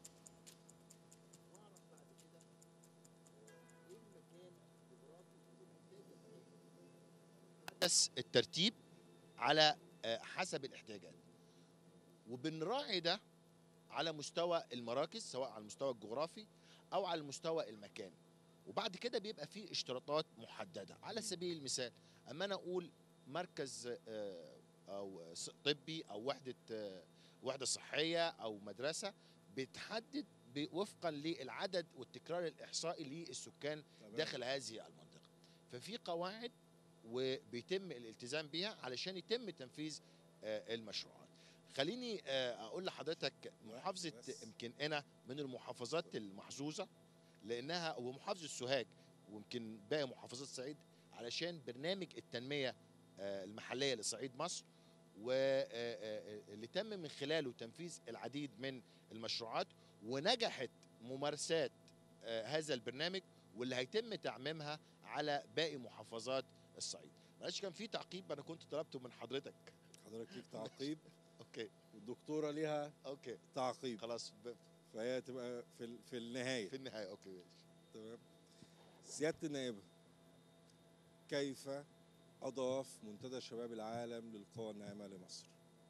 واعرف بعد كده آه، ايه المكان الجغرافي اللي محتاج الحاجات دي. حدث الترتيب على آه، حسب الاحتياجات وبنراعي ده على مستوى المراكز سواء على المستوى الجغرافي او على المستوى المكاني وبعد كده بيبقى في اشتراطات محدده على سبيل المثال اما انا اقول مركز آه، او ص- طبي او وحده آه، وحده صحيه او مدرسه بتحدد ب- وفقا للعدد والتكرار الاحصائي للسكان تمام. داخل هذه المنطقه ففي قواعد وبيتم الالتزام بيها علشان يتم تنفيذ آه، المشروعات خليني آه، اقول لحضرتك محافظه بس. يمكن انا من المحافظات المحظوظه لانها ومحافظه سوهاج ويمكن باقي محافظات الصعيد علشان برنامج التنميه آه، المحليه لصعيد مصر واللي تم من خلاله تنفيذ العديد من المشروعات ونجحت ممارسات آه، هذا البرنامج واللي هيتم تعميمها على باقي محافظات الصعيد معلش كان في تعقيب انا كنت طلبته من حضرتك حضرتك ليك تعقيب اوكي والدكتوره ليها اوكي تعقيب خلاص ب- فهي تبقى في ال- في النهايه في النهايه اوكي ماشي تمام سياده النائبه كيف اضاف منتدى شباب العالم للقوى الناعمه لمصر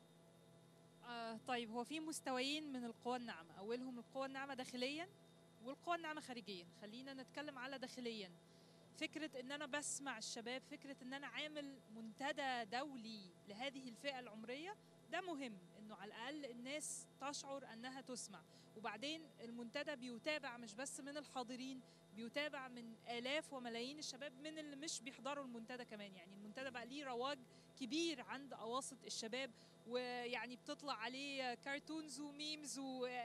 آه طيب هو في مستويين من القوى الناعمة أولهم القوى الناعمة داخليا والقوى الناعمة خارجيا خلينا نتكلم على داخليا فكرة إن أنا بسمع الشباب فكرة إن أنا عامل منتدى دولي لهذه الفئة العمرية ده مهم إنه على الأقل الناس تشعر أنها تسمع وبعدين المنتدى بيتابع مش بس من الحاضرين بيتابع من آلاف وملايين الشباب من اللي مش بيحضروا المنتدى كمان يعني المنتدى بقى ليه رواج كبير عند أواسط الشباب ويعني بتطلع عليه كرتونز وميمز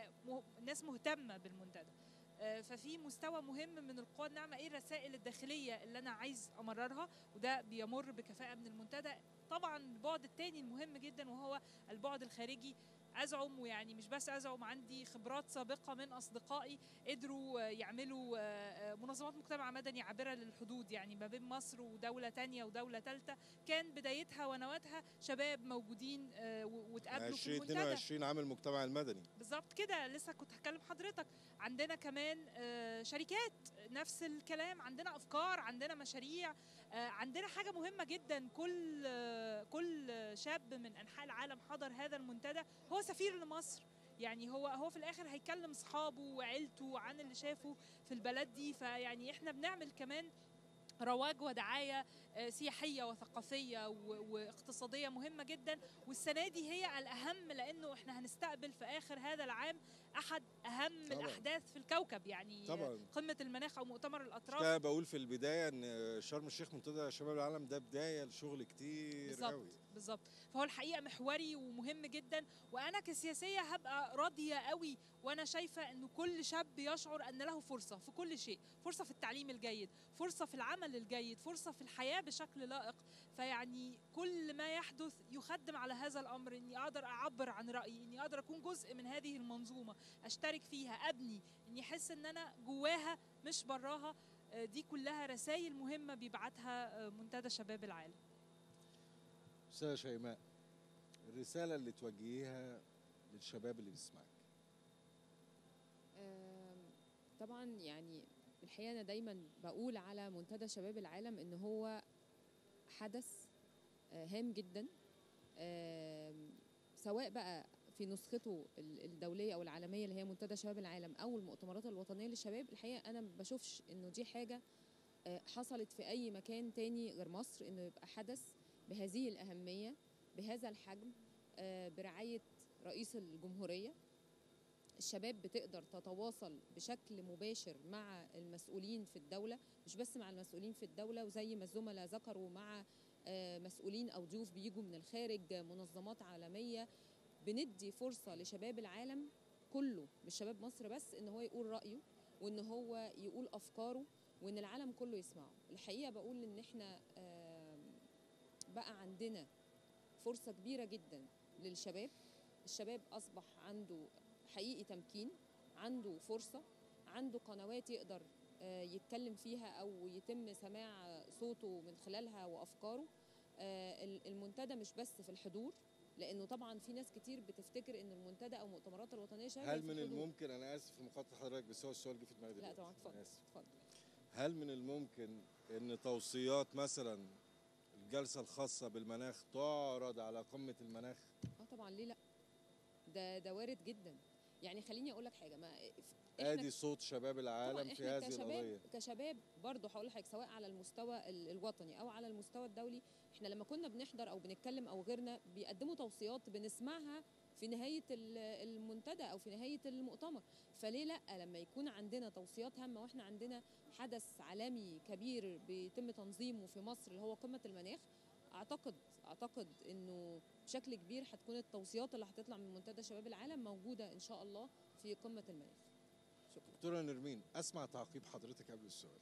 وناس مهتمه بالمنتدى آه، ففي مستوى مهم من القوى الناعمه ايه الرسائل الداخليه اللي انا عايز امررها وده بيمر بكفاءه من المنتدى طبعا البعد الثاني المهم جدا وهو البعد الخارجي ازعم ويعني مش بس ازعم عندي خبرات سابقه من اصدقائي قدروا آه، يعملوا آه، آه، منظمات مجتمع مدني عابره للحدود يعني ما بين مصر ودوله تانية ودوله ثالثه كان بدايتها ونواتها شباب موجودين آه، و- واتقابلوا في المنتدى 2022 عام المجتمع المدني بالظبط كده لسه كنت هكلم حضرتك عندنا كمان آه، شركات نفس الكلام عندنا افكار عندنا مشاريع آه، عندنا حاجه مهمه جدا كل آه، كل شاب من انحاء العالم حضر هذا المنتدى هو سفير لمصر يعني هو هو في الاخر هيكلم اصحابه وعيلته عن اللي شافه في البلد دي فيعني احنا بنعمل كمان رواج ودعايه آه، سياحيه وثقافيه و- واقتصاديه مهمه جدا والسنه دي هي الاهم لانه احنا هنستقبل في اخر هذا العام احد اهم طبعاً. الاحداث في الكوكب يعني طبعاً. قمه المناخ او مؤتمر كده الاطراف بقول في البدايه ان شرم الشيخ منتدى شباب العالم ده بدايه لشغل كتير قوي بالظبط بالظبط فهو الحقيقه محوري ومهم جدا وانا كسياسيه هبقى راضيه قوي وانا شايفه انه كل شاب يشعر ان له فرصه في كل شيء فرصه في التعليم الجيد فرصه في العمل الجيد فرصه في الحياه بشكل لائق فيعني كل ما يحدث يخدم على هذا الامر اني اقدر اعبر عن رايي اني اقدر اكون جزء من هذه المنظومه اشترك فيها ابني اني احس ان انا جواها مش براها آه، دي كلها رسائل مهمه بيبعتها آه، منتدى شباب العالم استاذه شيماء الرساله اللي توجهيها للشباب اللي بيسمعك آم، طبعا يعني الحقيقه انا دايما بقول على منتدى شباب العالم ان هو حدث آه، هام جدا آم، سواء بقى في نسخته ال- الدوليه او العالميه اللي هي منتدى شباب العالم او المؤتمرات الوطنيه للشباب الحقيقه انا ما بشوفش انه دي حاجه آه، حصلت في اي مكان تاني غير مصر انه يبقى حدث بهذه الاهميه بهذا الحجم آه، برعايه رئيس الجمهوريه الشباب بتقدر تتواصل بشكل مباشر مع المسؤولين في الدولة مش بس مع المسؤولين في الدولة وزي ما الزملاء ذكروا مع آه، مسؤولين أو ضيوف بيجوا من الخارج منظمات عالمية بندي فرصة لشباب العالم كله مش شباب مصر بس إن هو يقول رأيه وإن هو يقول أفكاره وإن العالم كله يسمعه الحقيقة بقول إن إحنا آم، بقى عندنا فرصة كبيرة جدا للشباب الشباب أصبح عنده حقيقي تمكين عنده فرصة عنده قنوات يقدر آه، يتكلم فيها أو يتم سماع صوته من خلالها وأفكاره آه، ال- المنتدى مش بس في الحضور لأنه طبعا في ناس كتير بتفتكر إن المنتدى أو المؤتمرات الوطنية شباب هل في من الحضور. الممكن انا اسف في مقاطعه حضرتك بس هو السؤال جه في دماغي لا دلوقتي طبعا أنا اتفضل آسف. اتفضل هل من الممكن ان توصيات مثلا الجلسه الخاصه بالمناخ تعرض على قمه المناخ اه طبعا ليه لا ده ده وارد جدا يعني خليني اقول لك حاجه ما إحنا- ادي صوت شباب طبعاً العالم في إحنا هذه كشباب القضيه كشباب برضه هقول لحضرتك سواء على المستوى ال- الوطني او على المستوى الدولي احنا لما كنا بنحضر او بنتكلم او غيرنا بيقدموا توصيات بنسمعها في نهايه ال- المنتدى او في نهايه المؤتمر فليه لا لما يكون عندنا توصيات هامه واحنا عندنا حدث عالمي كبير بيتم تنظيمه في مصر اللي هو قمه المناخ اعتقد اعتقد انه بشكل كبير هتكون التوصيات اللي هتطلع من منتدى شباب العالم موجوده ان شاء الله في قمه المناخ دكتوره نرمين اسمع تعقيب حضرتك قبل السؤال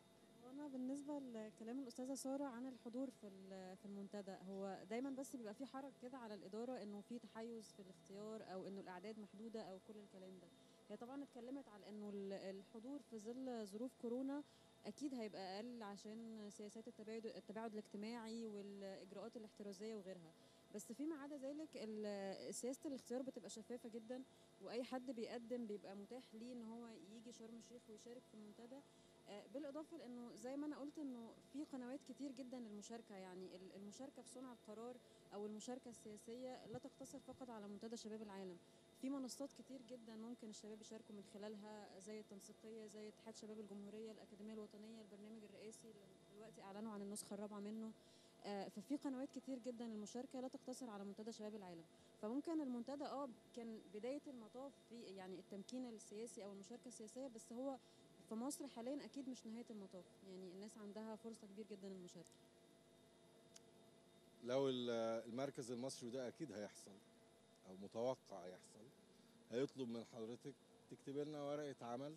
وانا بالنسبه لكلام الاستاذه ساره عن الحضور في ال- في المنتدى هو دايما بس بيبقى في حرج كده على الاداره انه في تحيز في الاختيار او انه الاعداد محدوده او كل الكلام ده هي طبعا اتكلمت على انه ال- الحضور في ظل ظروف كورونا اكيد هيبقى اقل عشان سياسات التباعد التباعد الاجتماعي والاجراءات الاحترازيه وغيرها بس فيما عدا ذلك ال- سياسه الاختيار بتبقى شفافه جدا واي حد بيقدم بيبقى متاح ليه ان هو يجي شرم الشيخ ويشارك في المنتدى آه، بالاضافه لانه زي ما انا قلت انه في قنوات كتير جدا للمشاركه يعني ال- المشاركه في صنع القرار او المشاركه السياسيه لا تقتصر فقط على منتدى شباب العالم في منصات كتير جدا ممكن الشباب يشاركوا من خلالها زي التنسيقيه زي اتحاد شباب الجمهوريه الاكاديميه الوطنيه البرنامج الرئاسي اللي دلوقتي اعلنوا عن النسخه الرابعه منه آه، ففي قنوات كتير جدا للمشاركه لا تقتصر على منتدى شباب العالم فممكن المنتدى اه كان بدايه المطاف في يعني التمكين السياسي او المشاركه السياسيه بس هو في مصر حاليا اكيد مش نهايه المطاف يعني الناس عندها فرصه كبير جدا للمشاركه لو ال- المركز المصري ده اكيد هيحصل او متوقع يحصل هيطلب من حضرتك تكتب لنا ورقه عمل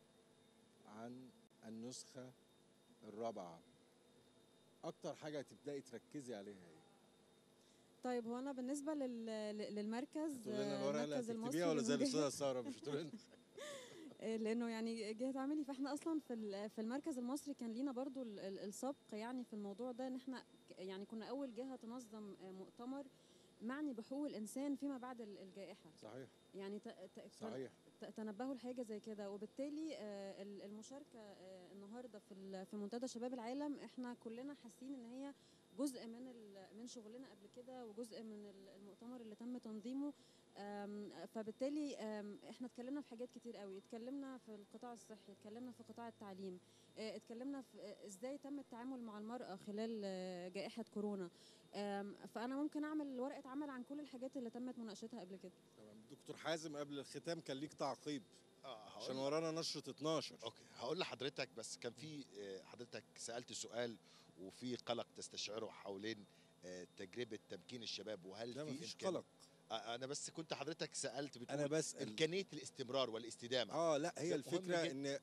عن النسخه الرابعه اكتر حاجه هتبداي تركزي عليها ايه طيب هو انا بالنسبه لل... لل- للمركز تقول لنا الورقه اللي المركز هتكتبيها ولا زي للمجاهد- الاستاذه ساره مش هتقول لنا آه، لانه يعني جهه عملي فاحنا اصلا في ال- في المركز المصري كان لينا برضو ال- ال- السبق يعني في الموضوع ده ان احنا ك- يعني كنا اول جهه تنظم آه، مؤتمر معني بحقوق الانسان فيما بعد ال- الجائحه صحيح يعني ت- ت- صحيح ت- تنبهوا لحاجه زي كده وبالتالي آه، ال- المشاركه آه، النهارده في ال- في منتدى شباب العالم احنا كلنا حاسين ان هي جزء من ال- من شغلنا قبل كده وجزء من ال- المؤتمر اللي تم تنظيمه آم، فبالتالي آم، احنا اتكلمنا في حاجات كتير قوي اتكلمنا في القطاع الصحي اتكلمنا في قطاع التعليم آه، اتكلمنا في آه، ازاي تم التعامل مع المرأة خلال آه، جائحة كورونا آم، فأنا ممكن أعمل ورقة عمل عن كل الحاجات اللي تمت مناقشتها قبل كده تمام دكتور حازم قبل الختام كان ليك تعقيب اه عشان هقول ورانا نشره 12 اوكي هقول لحضرتك بس كان في آه، حضرتك سالت سؤال وفي قلق تستشعره حوالين آه، تجربه تمكين الشباب وهل ده في مفيش إمكان- قلق آه، انا بس كنت حضرتك سالت بتقول انا بسال امكانيه الاستمرار والاستدامه اه لا هي ده الفكره مهم ان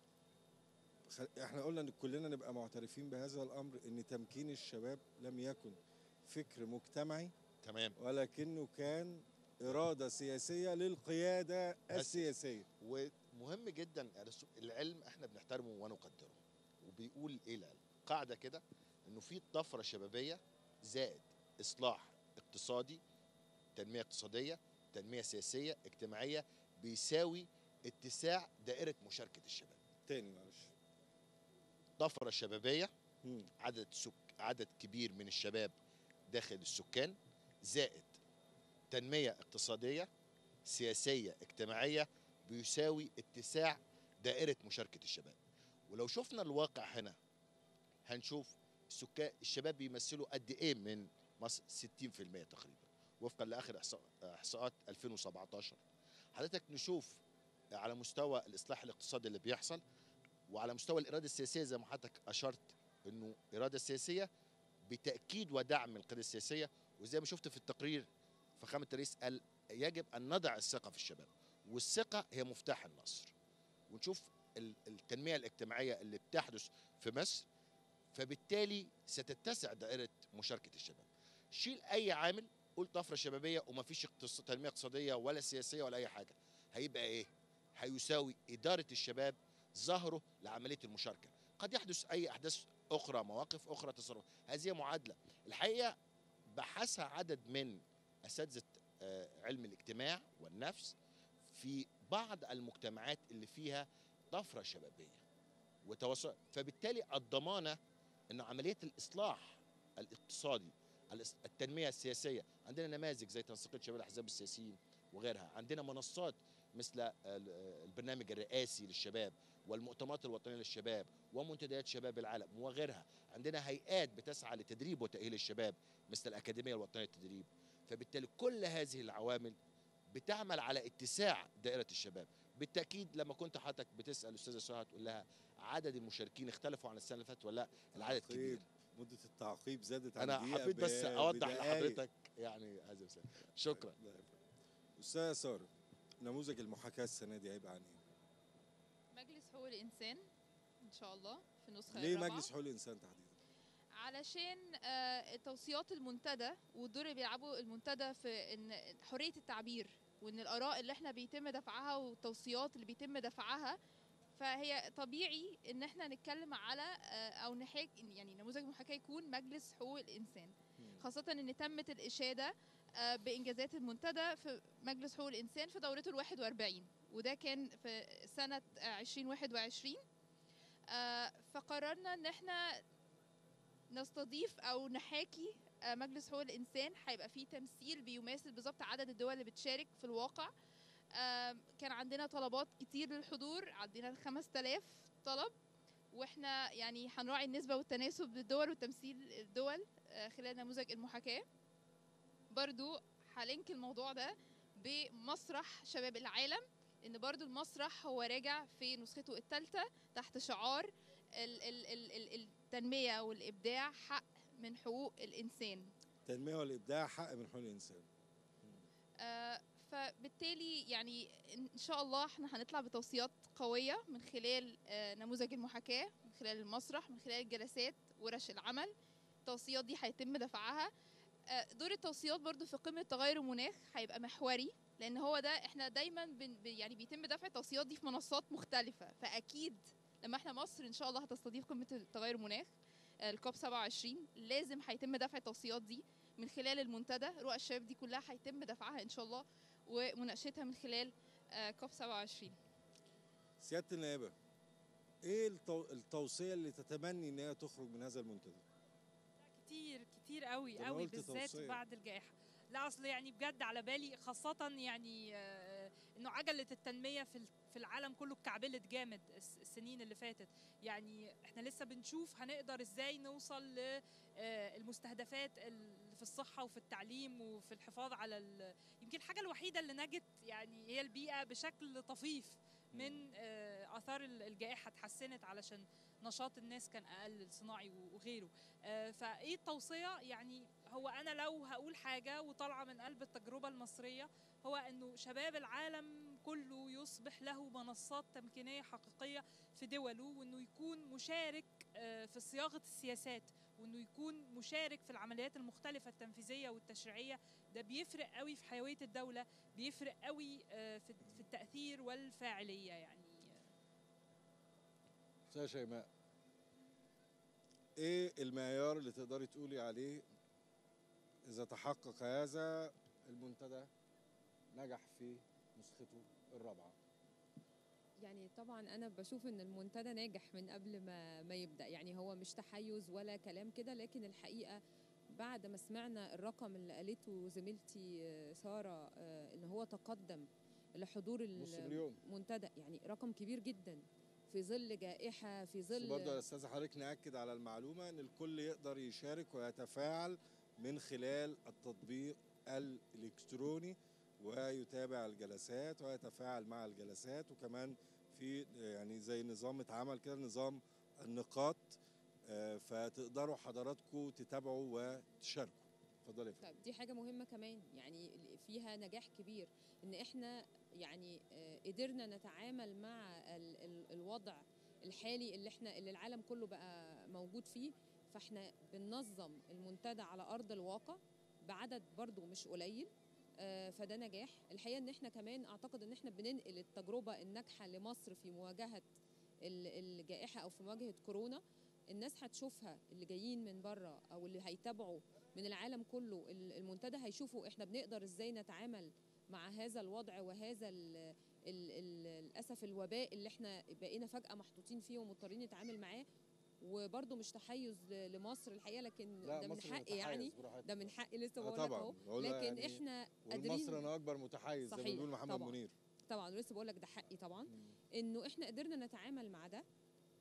خ- احنا قلنا ان كلنا نبقى معترفين بهذا الامر ان تمكين الشباب لم يكن فكر مجتمعي تمام ولكنه كان اراده سياسيه للقياده السياسيه ومهم جدا الرسو- العلم احنا بنحترمه ونقدره وبيقول ايه العلم قاعده كده انه في طفره شبابيه زائد اصلاح اقتصادي تنميه اقتصاديه تنميه سياسيه اجتماعيه بيساوي اتساع دائره مشاركه الشباب تاني معلش طفره شبابيه مم. عدد سك... عدد كبير من الشباب داخل السكان زائد تنميه اقتصاديه سياسيه اجتماعيه بيساوي اتساع دائره مشاركه الشباب ولو شفنا الواقع هنا هنشوف السكان الشباب بيمثلوا قد ايه من مصر 60% تقريبا وفقا لاخر إحصاء- احصاءات 2017 حضرتك نشوف على مستوى الاصلاح الاقتصادي اللي بيحصل وعلى مستوى الاراده السياسيه زي ما حضرتك اشرت انه اراده سياسيه بتاكيد ودعم القياده السياسيه وزي ما شفت في التقرير فخامه الرئيس قال يجب ان نضع الثقه في الشباب والثقه هي مفتاح النصر ونشوف ال- التنميه الاجتماعيه اللي بتحدث في مصر فبالتالي ستتسع دائره مشاركه الشباب شيل اي عامل قول طفره شبابيه ومفيش اقتص- تنميه اقتصاديه ولا سياسيه ولا اي حاجه هيبقى ايه هيساوي اداره الشباب ظهره لعمليه المشاركه قد يحدث اي احداث اخرى مواقف اخرى تصرف هذه معادله الحقيقه بحثها عدد من اساتذه آه، علم الاجتماع والنفس في بعض المجتمعات اللي فيها طفره شبابيه وتواصل فبالتالي الضمانه ان عمليه الاصلاح الاقتصادي الاس- التنميه السياسيه عندنا نماذج زي تنسيقيه شباب الاحزاب السياسيين وغيرها عندنا منصات مثل ال- البرنامج الرئاسي للشباب والمؤتمرات الوطنيه للشباب ومنتديات شباب العالم وغيرها عندنا هيئات بتسعى لتدريب وتاهيل الشباب مثل الاكاديميه الوطنيه للتدريب فبالتالي كل هذه العوامل بتعمل على اتساع دائره الشباب بالتاكيد لما كنت حضرتك بتسال الاستاذه سهى تقول لها عدد المشاركين اختلفوا عن السنه اللي فاتت ولا لا العدد كبير تعقيب. مده التعقيب زادت عن انا دقيقة حبيت بس ب- اوضح بدقايق. لحضرتك يعني هذا المثال شكرا استاذه ساره نموذج المحاكاه السنه دي هيبقى عن ايه؟ مجلس حقوق الانسان ان شاء الله في النسخه ليه الرابعة. مجلس حقوق الانسان تحديدا؟ علشان آه، توصيات المنتدى والدور اللي بيلعبوا المنتدى في ان حريه التعبير وان الاراء اللي احنا بيتم دفعها والتوصيات اللي بيتم دفعها فهي طبيعي ان احنا نتكلم على آه، او نحاك يعني نموذج محاكاه يكون مجلس حقوق الانسان خاصه ان تمت الاشاده آه، بانجازات المنتدى في مجلس حقوق الانسان في دورته ال 41 وده كان في سنه آه، 2021 آه، فقررنا ان احنا نستضيف او نحاكي آه، مجلس حقوق الانسان هيبقى فيه تمثيل بيماثل بالظبط عدد الدول اللي بتشارك في الواقع آم، كان عندنا طلبات كتير للحضور عندنا 5000 طلب واحنا يعني هنراعي النسبه والتناسب للدول وتمثيل الدول آه، خلال نموذج المحاكاه برضو هلينك الموضوع ده بمسرح شباب العالم ان برضو المسرح هو راجع في نسخته الثالثه تحت شعار ال- ال- ال- ال- التنميه والابداع حق من حقوق الانسان التنميه والابداع حق من حقوق الانسان آه، فبالتالي يعني ان شاء الله احنا هنطلع بتوصيات قويه من خلال آه، نموذج المحاكاه من خلال المسرح من خلال الجلسات ورش العمل التوصيات دي هيتم دفعها آه، دور التوصيات برضو في قمه تغير المناخ هيبقى محوري لان هو ده احنا دايما بن ب- يعني بيتم دفع التوصيات دي في منصات مختلفه فاكيد لما احنا مصر ان شاء الله هتستضيف قمه تغير المناخ آه، الكوب 27 لازم هيتم دفع التوصيات دي من خلال المنتدى رؤى الشباب دي كلها هيتم دفعها ان شاء الله ومناقشتها من خلال آه، كوب 27 سياده النائبه ايه التو... التوصيه اللي تتمني ان هي تخرج من هذا المنتدى كتير كتير قوي ده أنا قوي قلت بالذات توصية. بعد الجائحه لا اصل يعني بجد على بالي خاصه يعني آه، انه عجله التنميه في ال- في العالم كله اتكعبلت جامد الس- السنين اللي فاتت يعني احنا لسه بنشوف هنقدر ازاي نوصل للمستهدفات اللي في الصحه وفي التعليم وفي الحفاظ على ال- يمكن الحاجه الوحيده اللي نجت يعني هي البيئه بشكل طفيف من آه، اثار ال- الجائحه اتحسنت علشان نشاط الناس كان اقل الصناعي و- وغيره آه، فايه التوصيه يعني هو انا لو هقول حاجه وطالعه من قلب التجربه المصريه هو انه شباب العالم كله يصبح له منصات تمكينيه حقيقيه في دوله وانه يكون مشارك آه، في صياغه السياسات وانه يكون مشارك في العمليات المختلفه التنفيذيه والتشريعيه ده بيفرق قوي في حيويه الدوله بيفرق قوي آه، في في التاثير والفاعليه يعني استاذه شيماء ايه المعيار اللي تقدري تقولي عليه اذا تحقق هذا المنتدى نجح في نسخته الرابعه يعني طبعا انا بشوف ان المنتدى ناجح من قبل ما ما يبدا يعني هو مش تحيز ولا كلام كده لكن الحقيقه بعد ما سمعنا الرقم اللي قالته زميلتي آه، ساره آه، ان هو تقدم لحضور نص مليون المنتدى يعني رقم كبير جدا في ظل جائحه في بس ظل برضه يا استاذه حضرتك ناكد على المعلومه ان الكل يقدر يشارك ويتفاعل من خلال التطبيق الالكتروني ويتابع الجلسات ويتفاعل مع الجلسات وكمان في يعني زي نظام اتعمل كده نظام النقاط آه، فتقدروا حضراتكم تتابعوا وتشاركوا اتفضلي يا فندم طيب دي حاجة مهمة كمان يعني فيها نجاح كبير ان احنا يعني آه، قدرنا نتعامل مع ال ال الوضع الحالي اللي احنا اللي العالم كله بقى موجود فيه فاحنا بننظم المنتدى على ارض الواقع بعدد برضو مش قليل آه، فده نجاح الحقيقة ان احنا كمان اعتقد ان احنا بننقل التجربة الناجحة لمصر في مواجهة ال- الجائحة او في مواجهة كورونا الناس هتشوفها اللي جايين من بره او اللي هيتابعوا من العالم كله ال- المنتدى هيشوفوا احنا بنقدر ازاي نتعامل مع هذا الوضع وهذا ال ال ال للاسف الوباء اللي احنا بقينا فجاه محطوطين فيه ومضطرين نتعامل معاه وبرضه مش تحيز ل- لمصر الحقيقه لكن لا ده من مصر حقي متحيز يعني براحتها. ده من حقي لسه آه بقول لك طبعاً. اهو بقولها لكن يعني احنا والمصر قادرين انا اكبر متحيز زي ما صحيح، بيقول محمد طبعاً. منير طبعا لسه بقول لك ده حقي طبعا انه احنا قدرنا نتعامل مع ده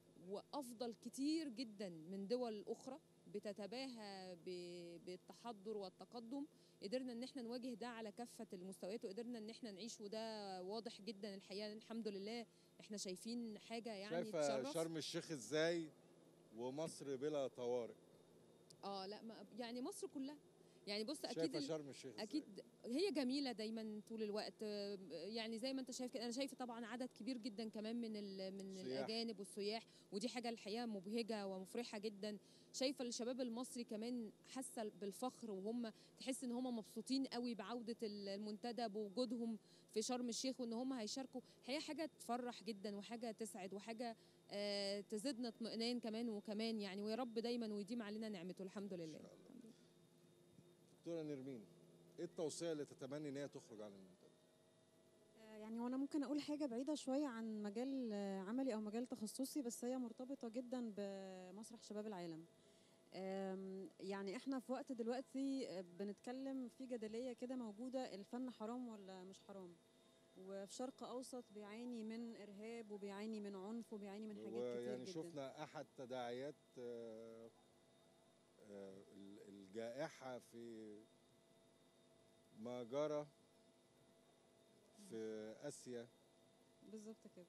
وافضل كتير جدا من دول اخرى بتتباهى ب- بالتحضر والتقدم قدرنا ان احنا نواجه ده على كافه المستويات وقدرنا ان احنا نعيش وده واضح جدا الحقيقه الحمد لله احنا شايفين حاجه يعني شايفه تشرف شرم الشيخ ازاي ومصر بلا طوارئ اه لا ما يعني مصر كلها يعني بص اكيد شايفه ال- شرم الشيخ إزاي؟ اكيد هي جميله دايما طول الوقت آه، يعني زي ما انت شايف كده انا شايفه طبعا عدد كبير جدا كمان من ال- من السياح. الاجانب والسياح ودي حاجه الحقيقه مبهجه ومفرحه جدا شايفه الشباب المصري كمان حاسه بالفخر وهم تحس ان هم مبسوطين قوي بعوده المنتدى بوجودهم في شرم الشيخ وان هم هيشاركوا الحقيقه حاجه تفرح جدا وحاجه تسعد وحاجه آه، تزيدنا اطمئنان كمان وكمان يعني ويا رب دايما ويديم علينا نعمته الحمد لله شاء الله. دكتوره نرمين ايه التوصيه اللي تتمني ان هي تخرج عن المنتدى آه، يعني وانا ممكن اقول حاجه بعيده شويه عن مجال آه، عملي او مجال تخصصي بس هي مرتبطه جدا بمسرح شباب العالم آم، يعني احنا في وقت دلوقتي آه، بنتكلم في جدليه كده موجوده الفن حرام ولا مش حرام وفي شرق اوسط بيعاني من ارهاب وبيعاني من عنف وبيعاني من حاجات كتير ويعني جدا شفنا احد تداعيات آه، آه، ال- الجائحه في ما جرى في اسيا بالظبط كده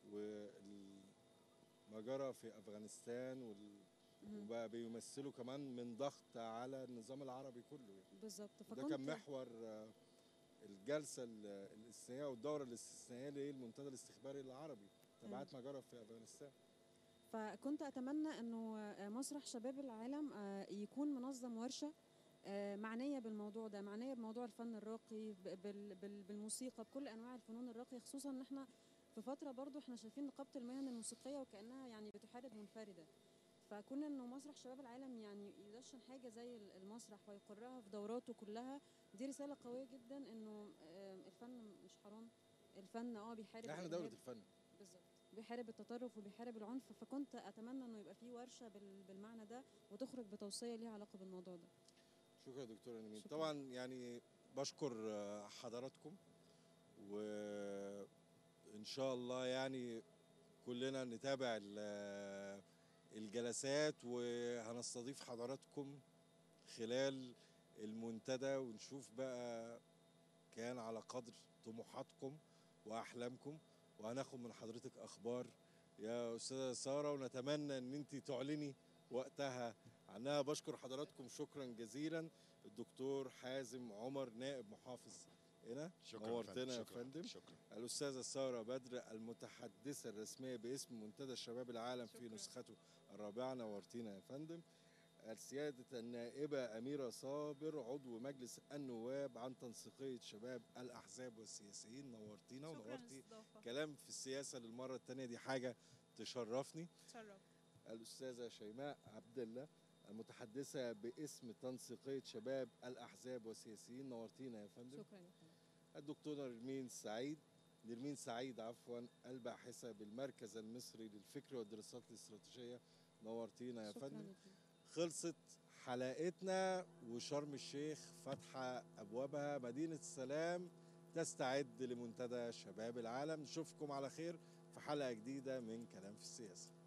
وما جرى في افغانستان وال... مهم. وبقى بيمثلوا كمان من ضغط على النظام العربي كله يعني. بالظبط ده كان محور آه، الجلسه ال- الاستثنائيه والدوره الاستثنائيه للمنتدى الاستخباري العربي تبعات ما جرى في افغانستان فكنت اتمنى انه آه، مسرح شباب العالم آه، يكون منظم ورشه آه، معنيه بالموضوع ده معنيه بموضوع الفن الراقي ب- بال- بال- بالموسيقى بكل انواع الفنون الراقيه خصوصا ان احنا في فتره برضو احنا شايفين نقابه المهن الموسيقيه وكانها يعني بتحارب منفرده فكون انه مسرح شباب العالم يعني يدشن حاجه زي ال- المسرح ويقرها في دوراته كلها دي رساله قويه جدا انه آه، الفن مش حرام الفن اه بيحارب احنا الإرهاب. دوله الفن بالظبط بيحارب التطرف وبيحارب العنف فكنت اتمنى انه يبقى في ورشه بال- بالمعنى ده وتخرج بتوصيه ليها علاقه بالموضوع ده شكرا يا دكتوره نمين شكراً. طبعا يعني بشكر آه، حضراتكم وان شاء الله يعني كلنا نتابع ال- آه، الجلسات وهنستضيف حضراتكم خلال المنتدى ونشوف بقى كان على قدر طموحاتكم واحلامكم وهناخد من حضرتك اخبار يا استاذه ساره ونتمنى ان انت تعلني وقتها عنها بشكر حضراتكم شكرا جزيلا الدكتور حازم عمر نائب محافظ هنا شكرا نورتنا يا شكرا فندم شكرا الأستاذة سارة بدر المتحدثة الرسمية باسم منتدى شباب العالم في شكراً. نسخته الرابعة نورتينا يا فندم السيادة النائبة أميرة صابر عضو مجلس النواب عن تنسيقية شباب الأحزاب والسياسيين نورتينا شكرا ونورتي للاستضافه كلام في السياسة للمرة الثانية دي حاجة تشرفني تشرف الأستاذة شيماء عبد الله المتحدثة باسم تنسيقية شباب الأحزاب والسياسيين نورتينا يا فندم شكرا يا فندم. الدكتورة نرمين سعيد نرمين سعيد عفوا الباحثة بالمركز المصري للفكر والدراسات الاستراتيجية نورتينا يا شكرا فندم لك. خلصت حلقتنا وشرم الشيخ فاتحة أبوابها مدينة السلام تستعد لمنتدى شباب العالم نشوفكم على خير في حلقة جديدة من كلام في السياسة